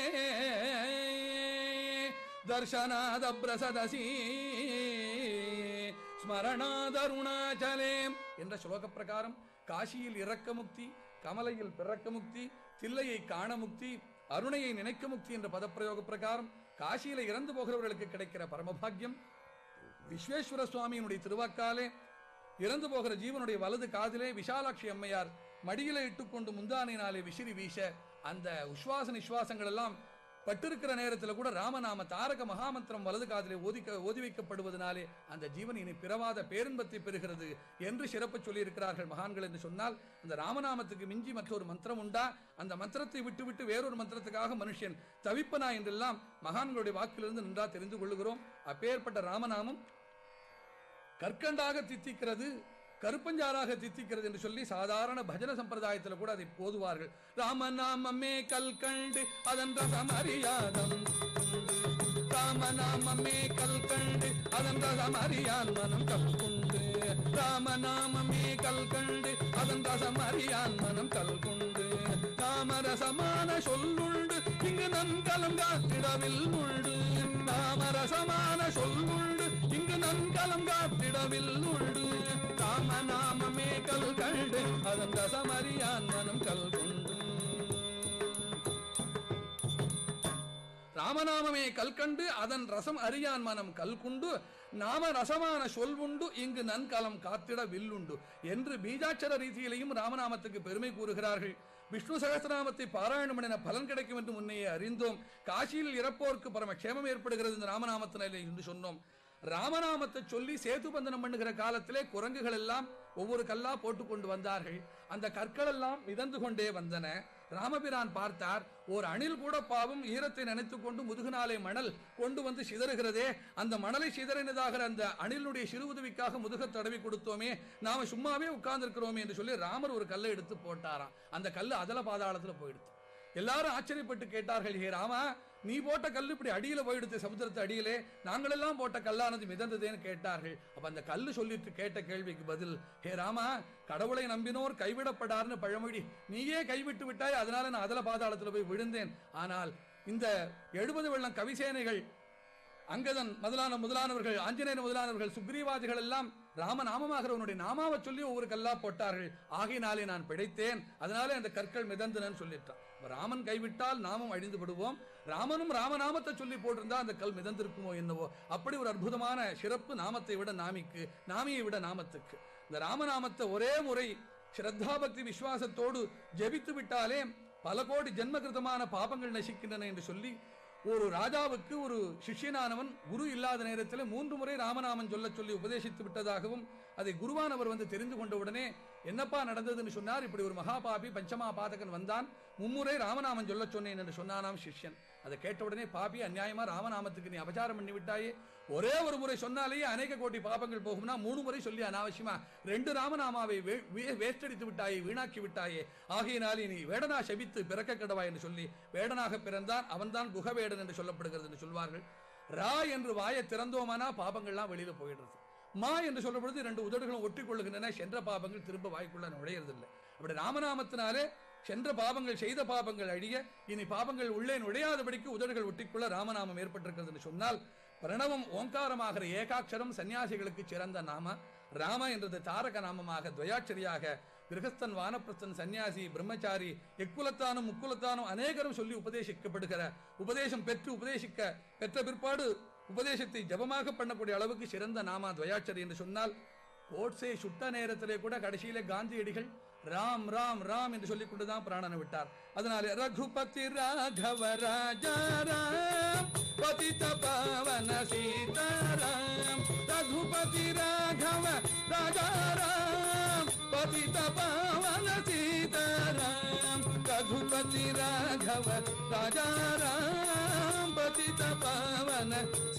தர்ஷனாத பிரசதசி ஸ்மரணாதருணாச்சலே என்ற ஸ்லோக பிரகாரம் காசியில் இறக்க முக்தி கமலையில் பிறக்க முக்தி தில்லையை காண முக்தி அருணையை நினைக்க முக்தி என்ற பதப்பிரயோக பிரகாரம் காசியில இறந்து போகிறவர்களுக்கு கிடைக்கிற பரமபாக்கியம் விஸ்வேஸ்வர சுவாமியினுடைய திருவாக்காலே இறந்து போகிற ஜீவனுடைய வலது காதிலே விஷாலாட்சி அம்மையார் மடியில இட்டுக்கொண்டு முந்தானையினாலே விசிறி வீச அந்த உஸ்வாச நிஸ்வாசங்கள் எல்லாம் பட்டிருக்கிற நேரத்தில் கூட ராமநாம தாரக மகாமந்திரம் வலது காதிலே ஓதிக்க ஓதி வைக்கப்படுவதனாலே அந்த ஜீவன் இனி பிறவாத பேரின்பத்தை பெறுகிறது என்று சிறப்பு சொல்லியிருக்கிறார்கள் மகான்கள் என்று சொன்னால் அந்த ராமநாமத்துக்கு மிஞ்சி மற்றொரு மந்திரம் உண்டா அந்த மந்திரத்தை விட்டுவிட்டு வேறொரு மந்திரத்துக்காக மனுஷன் தவிப்பனா என்றெல்லாம் மகான்களுடைய வாக்கிலிருந்து நன்றா தெரிந்து கொள்ளுகிறோம் அப்பேற்பட்ட ராமநாமம் கற்கண்டாக தித்திக்கிறது கருப்பஞ்சாராக தித்திக்கிறது என்று சொல்லி சாதாரண பஜன சம்பிரதாயத்தில் கூட அதை போதுவார்கள் ராமநாமமே கல்கண்டு அதன் ரசம் அறியாதம் ராமநாமமே கல்கண்டு அதன் ரசம் அறியான் மனம் கல்குண்டு ராமநாமமே கல்கண்டு அதன் ரசம் அறியான் மனம் கல்குண்டு ராமரசமான சொல்லுண்டு இங்கு நன்கலம் காத்திடவில் உண்டு ராமரசமான சொல்லுண்டு இங்கு நன்கலம் காத்திடவில் உண்டு ராமநாமமே கல்கண்டு அதன் ரசமறியான் மனம் கல்குண்டு ராமநாமமே கல்கண்டு அதன் ரசம் அறியான் மனம் கல்குண்டு நாம ரசமான சொல்வுண்டு இங்கு நன்கலம் காத்திட வில்லுண்டு என்று பீஜாட்சர ரீதியிலையும் ராமநாமத்துக்கு பெருமை கூறுகிறார்கள் விஷ்ணு சகஸ்ரநாமத்தை பாராயணம் பண்ணின பலன் கிடைக்கும் என்று முன்னையே அறிந்தோம் காசியில் இறப்போருக்கு பரம க்ஷேமம் ஏற்படுகிறது இந்த ராமநாமத்தினாலே என்று சொன்னோம் ராமநாமத்தை சொல்லி சேது பந்தனம் பண்ணுகிற காலத்திலே குரங்குகள் எல்லாம் ஒவ்வொரு கல்லா போட்டு கொண்டு வந்தார்கள் அந்த கற்கள் எல்லாம் மிதந்து கொண்டே வந்தன ராமபிரான் பார்த்தார் ஓர் அணில் கூட பாவம் ஈரத்தை நினைத்துக் கொண்டு முதுகுநாளை மணல் கொண்டு வந்து சிதறுகிறதே அந்த மணலை சிதறினதாக அந்த அணிலுடைய சிறு உதவிக்காக முதுக தடவி கொடுத்தோமே நாம சும்மாவே உட்கார்ந்திருக்கிறோமே என்று சொல்லி ராமர் ஒரு கல்லை எடுத்து போட்டாராம் அந்த கல்லு அதல பாதாளத்துல போயிடுச்சு எல்லாரும் ஆச்சரியப்பட்டு கேட்டார்கள் ஹே ராமா நீ போட்ட கல் இப்படி அடியில போயிடுத்து சமுத்திரத்து அடியிலே நாங்களெல்லாம் போட்ட கல்லானது மிதந்ததேன்னு கேட்டார்கள் அப்ப அந்த கல்லு சொல்லிட்டு கேட்ட கேள்விக்கு பதில் ஹே ராமா கடவுளை நம்பினோர் கைவிடப்படார்னு பழமொழி நீயே கைவிட்டு விட்டாய் அதனால நான் அதல பாதாளத்துல போய் விழுந்தேன் ஆனால் இந்த எழுபது வெள்ளம் கவிசேனைகள் அங்கதன் முதலான முதலானவர்கள் ஆஞ்சநேயர் முதலானவர்கள் சுக்ரீவாதிகள் எல்லாம் ராமநாமமாகிறவனுடைய நாமாவை சொல்லி ஒவ்வொரு கல்லா போட்டார்கள் ஆகையினாலே நான் பிழைத்தேன் அதனாலே அந்த கற்கள் மிதந்தனன்னு சொல்லிட்டான் அப்ப ராமன் கைவிட்டால் நாமும் அழிந்து விடுவோம் ராமனும் ராமநாமத்தை சொல்லி போட்டிருந்தா அந்த கல் மிதந்திருக்குமோ என்னவோ அப்படி ஒரு அற்புதமான சிறப்பு நாமத்தை விட நாமிக்கு நாமியை விட நாமத்துக்கு இந்த ராமநாமத்தை ஒரே முறை ஸ்ரத்தாபக்தி விசுவாசத்தோடு ஜெபித்து விட்டாலே பல கோடி ஜென்மகிருதமான பாபங்கள் நசிக்கின்றன என்று சொல்லி ஒரு ராஜாவுக்கு ஒரு சிஷ்யனானவன் குரு இல்லாத நேரத்தில் மூன்று முறை ராமநாமன் சொல்ல சொல்லி உபதேசித்து விட்டதாகவும் அதை குருவானவர் வந்து தெரிந்து கொண்ட உடனே என்னப்பா நடந்ததுன்னு சொன்னார் இப்படி ஒரு மகாபாபி பஞ்சமா பாதகன் வந்தான் மும்முறை ராமநாமன் சொல்ல சொன்னேன் என்று சொன்னானாம் சிஷ்யன் அதை கேட்ட உடனே பாபி அநியாயமா ராமநாமத்துக்கு நீ அபச்சாரம் பண்ணி விட்டாயே ஒரே ஒரு முறை சொன்னாலேயே அநேக கோடி பாபங்கள் போகும்னா மூணு முறை சொல்லி அனாவசியமா ரெண்டு ராமநாமாவை வே- வே- வேஸ்டடித்து விட்டாயே வீணாக்கி விட்டாயே ஆகையினாலே நீ வேடனா செபித்து பிறக்க கடவா என்று சொல்லி வேடனாக பிறந்தான் அவன்தான் குகவேடன் என்று சொல்லப்படுகிறது என்று சொல்வார்கள் ரா என்று வாயை திறந்தோமானா பாபங்கள்லாம் வெளியில போயிடுறது மா என்று சொல்லும் பொழுது ரெண்டு உதடுகளும் ஒட்டி கொள்ளுகின்றன சென்ற பாபங்கள் திரும்ப வாய்க்குள்ள நுழையறதில்லை அப்படி ராமநாமத்தினாலே சென்ற பாபங்கள் செய்த பாபங்கள் அழிய இனி பாபங்கள் உள்ளே நுழையாதபடிக்கு உதடுகள் ஒட்டிக்கொள்ள ராமநாமம் ஏற்பட்டிருக்கிறது என்று சொன்னால் பிரணவம் ஓங்காரமாகிற ஏகாட்சரம் சன்னியாசிகளுக்கு சிறந்த நாம ராம என்றது தாரக நாமமாக துவயாட்சரியாக கிரகஸ்தன் வானப்பிரஸ்தன் சன்னியாசி பிரம்மச்சாரி எக்குலத்தானும் முக்குலத்தானும் அநேகரும் சொல்லி உபதேசிக்கப்படுகிற உபதேசம் பெற்று உபதேசிக்க பெற்ற பிற்பாடு உபதேசத்தை ஜபமாக பண்ணக்கூடிய அளவுக்கு சிறந்த நாமா துவயாட்சரி என்று சொன்னால் கோட்ஸை சுட்ட நேரத்திலே கூட கடைசியிலே காந்தியடிகள் ராம் ராம் ராம் என்று சொல்லிக் கொண்டுதான் பிராணனை விட்டார் அதனாலே ரகுபதி ராகவ ராஜா ராம் பதித பாவன சீதாராம் ரகுபதி ராகவ ராஜா ராம் பதித பாவன சீதாராம் ரகுபதி ராகவ ராஜா ராம் பதித பாவன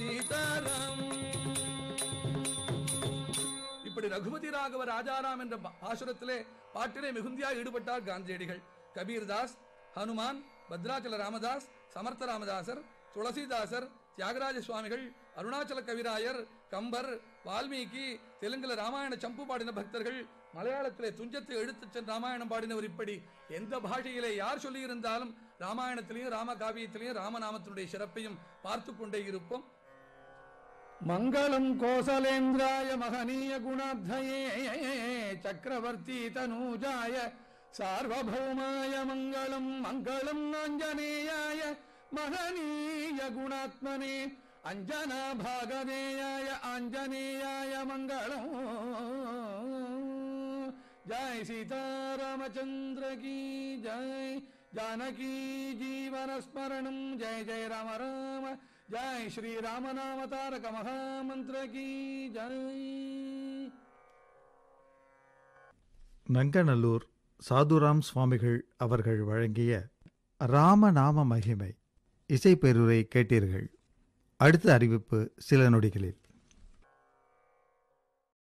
சீதாராம் இப்படி ரகுபதி ராகவ ராஜாராம் என்ற பா- பாசுரத்திலே பாட்டிலே மிகுந்தியாக ஈடுபட்டார் காந்தியடிகள் கபீர்தாஸ் ஹனுமான் பத்ராச்சல ராமதாஸ் சமர்த்த ராமதாசர் துளசிதாசர் தியாகராஜ சுவாமிகள் அருணாச்சல கவிராயர் கம்பர் வால்மீகி தெலுங்குல ராமாயண சம்பு பாடின பக்தர்கள் மலையாளத்திலே துஞ்சத்தை எடுத்துச் சென்ற ராமாயணம் பாடினவர் இப்படி எந்த பாஷையிலே யார் சொல்லியிருந்தாலும் ராமாயணத்திலையும் ராம காவியத்திலையும் ராமநாமத்தினுடைய சிறப்பையும் பார்த்து கொண்டே இருப்போம் மங்களம் கோசலேந்திராய மகனீய குணாப்தயே சக்கரவர்த்தி தனூஜாய சார்வபௌமாய மங்களம் மங்களம் ஆஞ்சநேயாய மகனீய குணாத்மனே அஞ்சனா பாகதேயாய ஆஞ்சநேயாய மங்களம் ஜாய் சீதாராமச்சந்திர கீ ஜாய் ஜானகி ஜீவன ஸ்மரணம் ஜெய ஜெய ராம ராம ஜாய் ஸ்ரீ ராமநாம தாரக மகாமந்திர கீ ஜாய் நங்கநல்லூர் சாதுராம் சுவாமிகள் அவர்கள் வழங்கிய ராமநாம மகிமை இசைப்பெருரை கேட்டீர்கள் அடுத்த அறிவிப்பு சில நொடிகளில்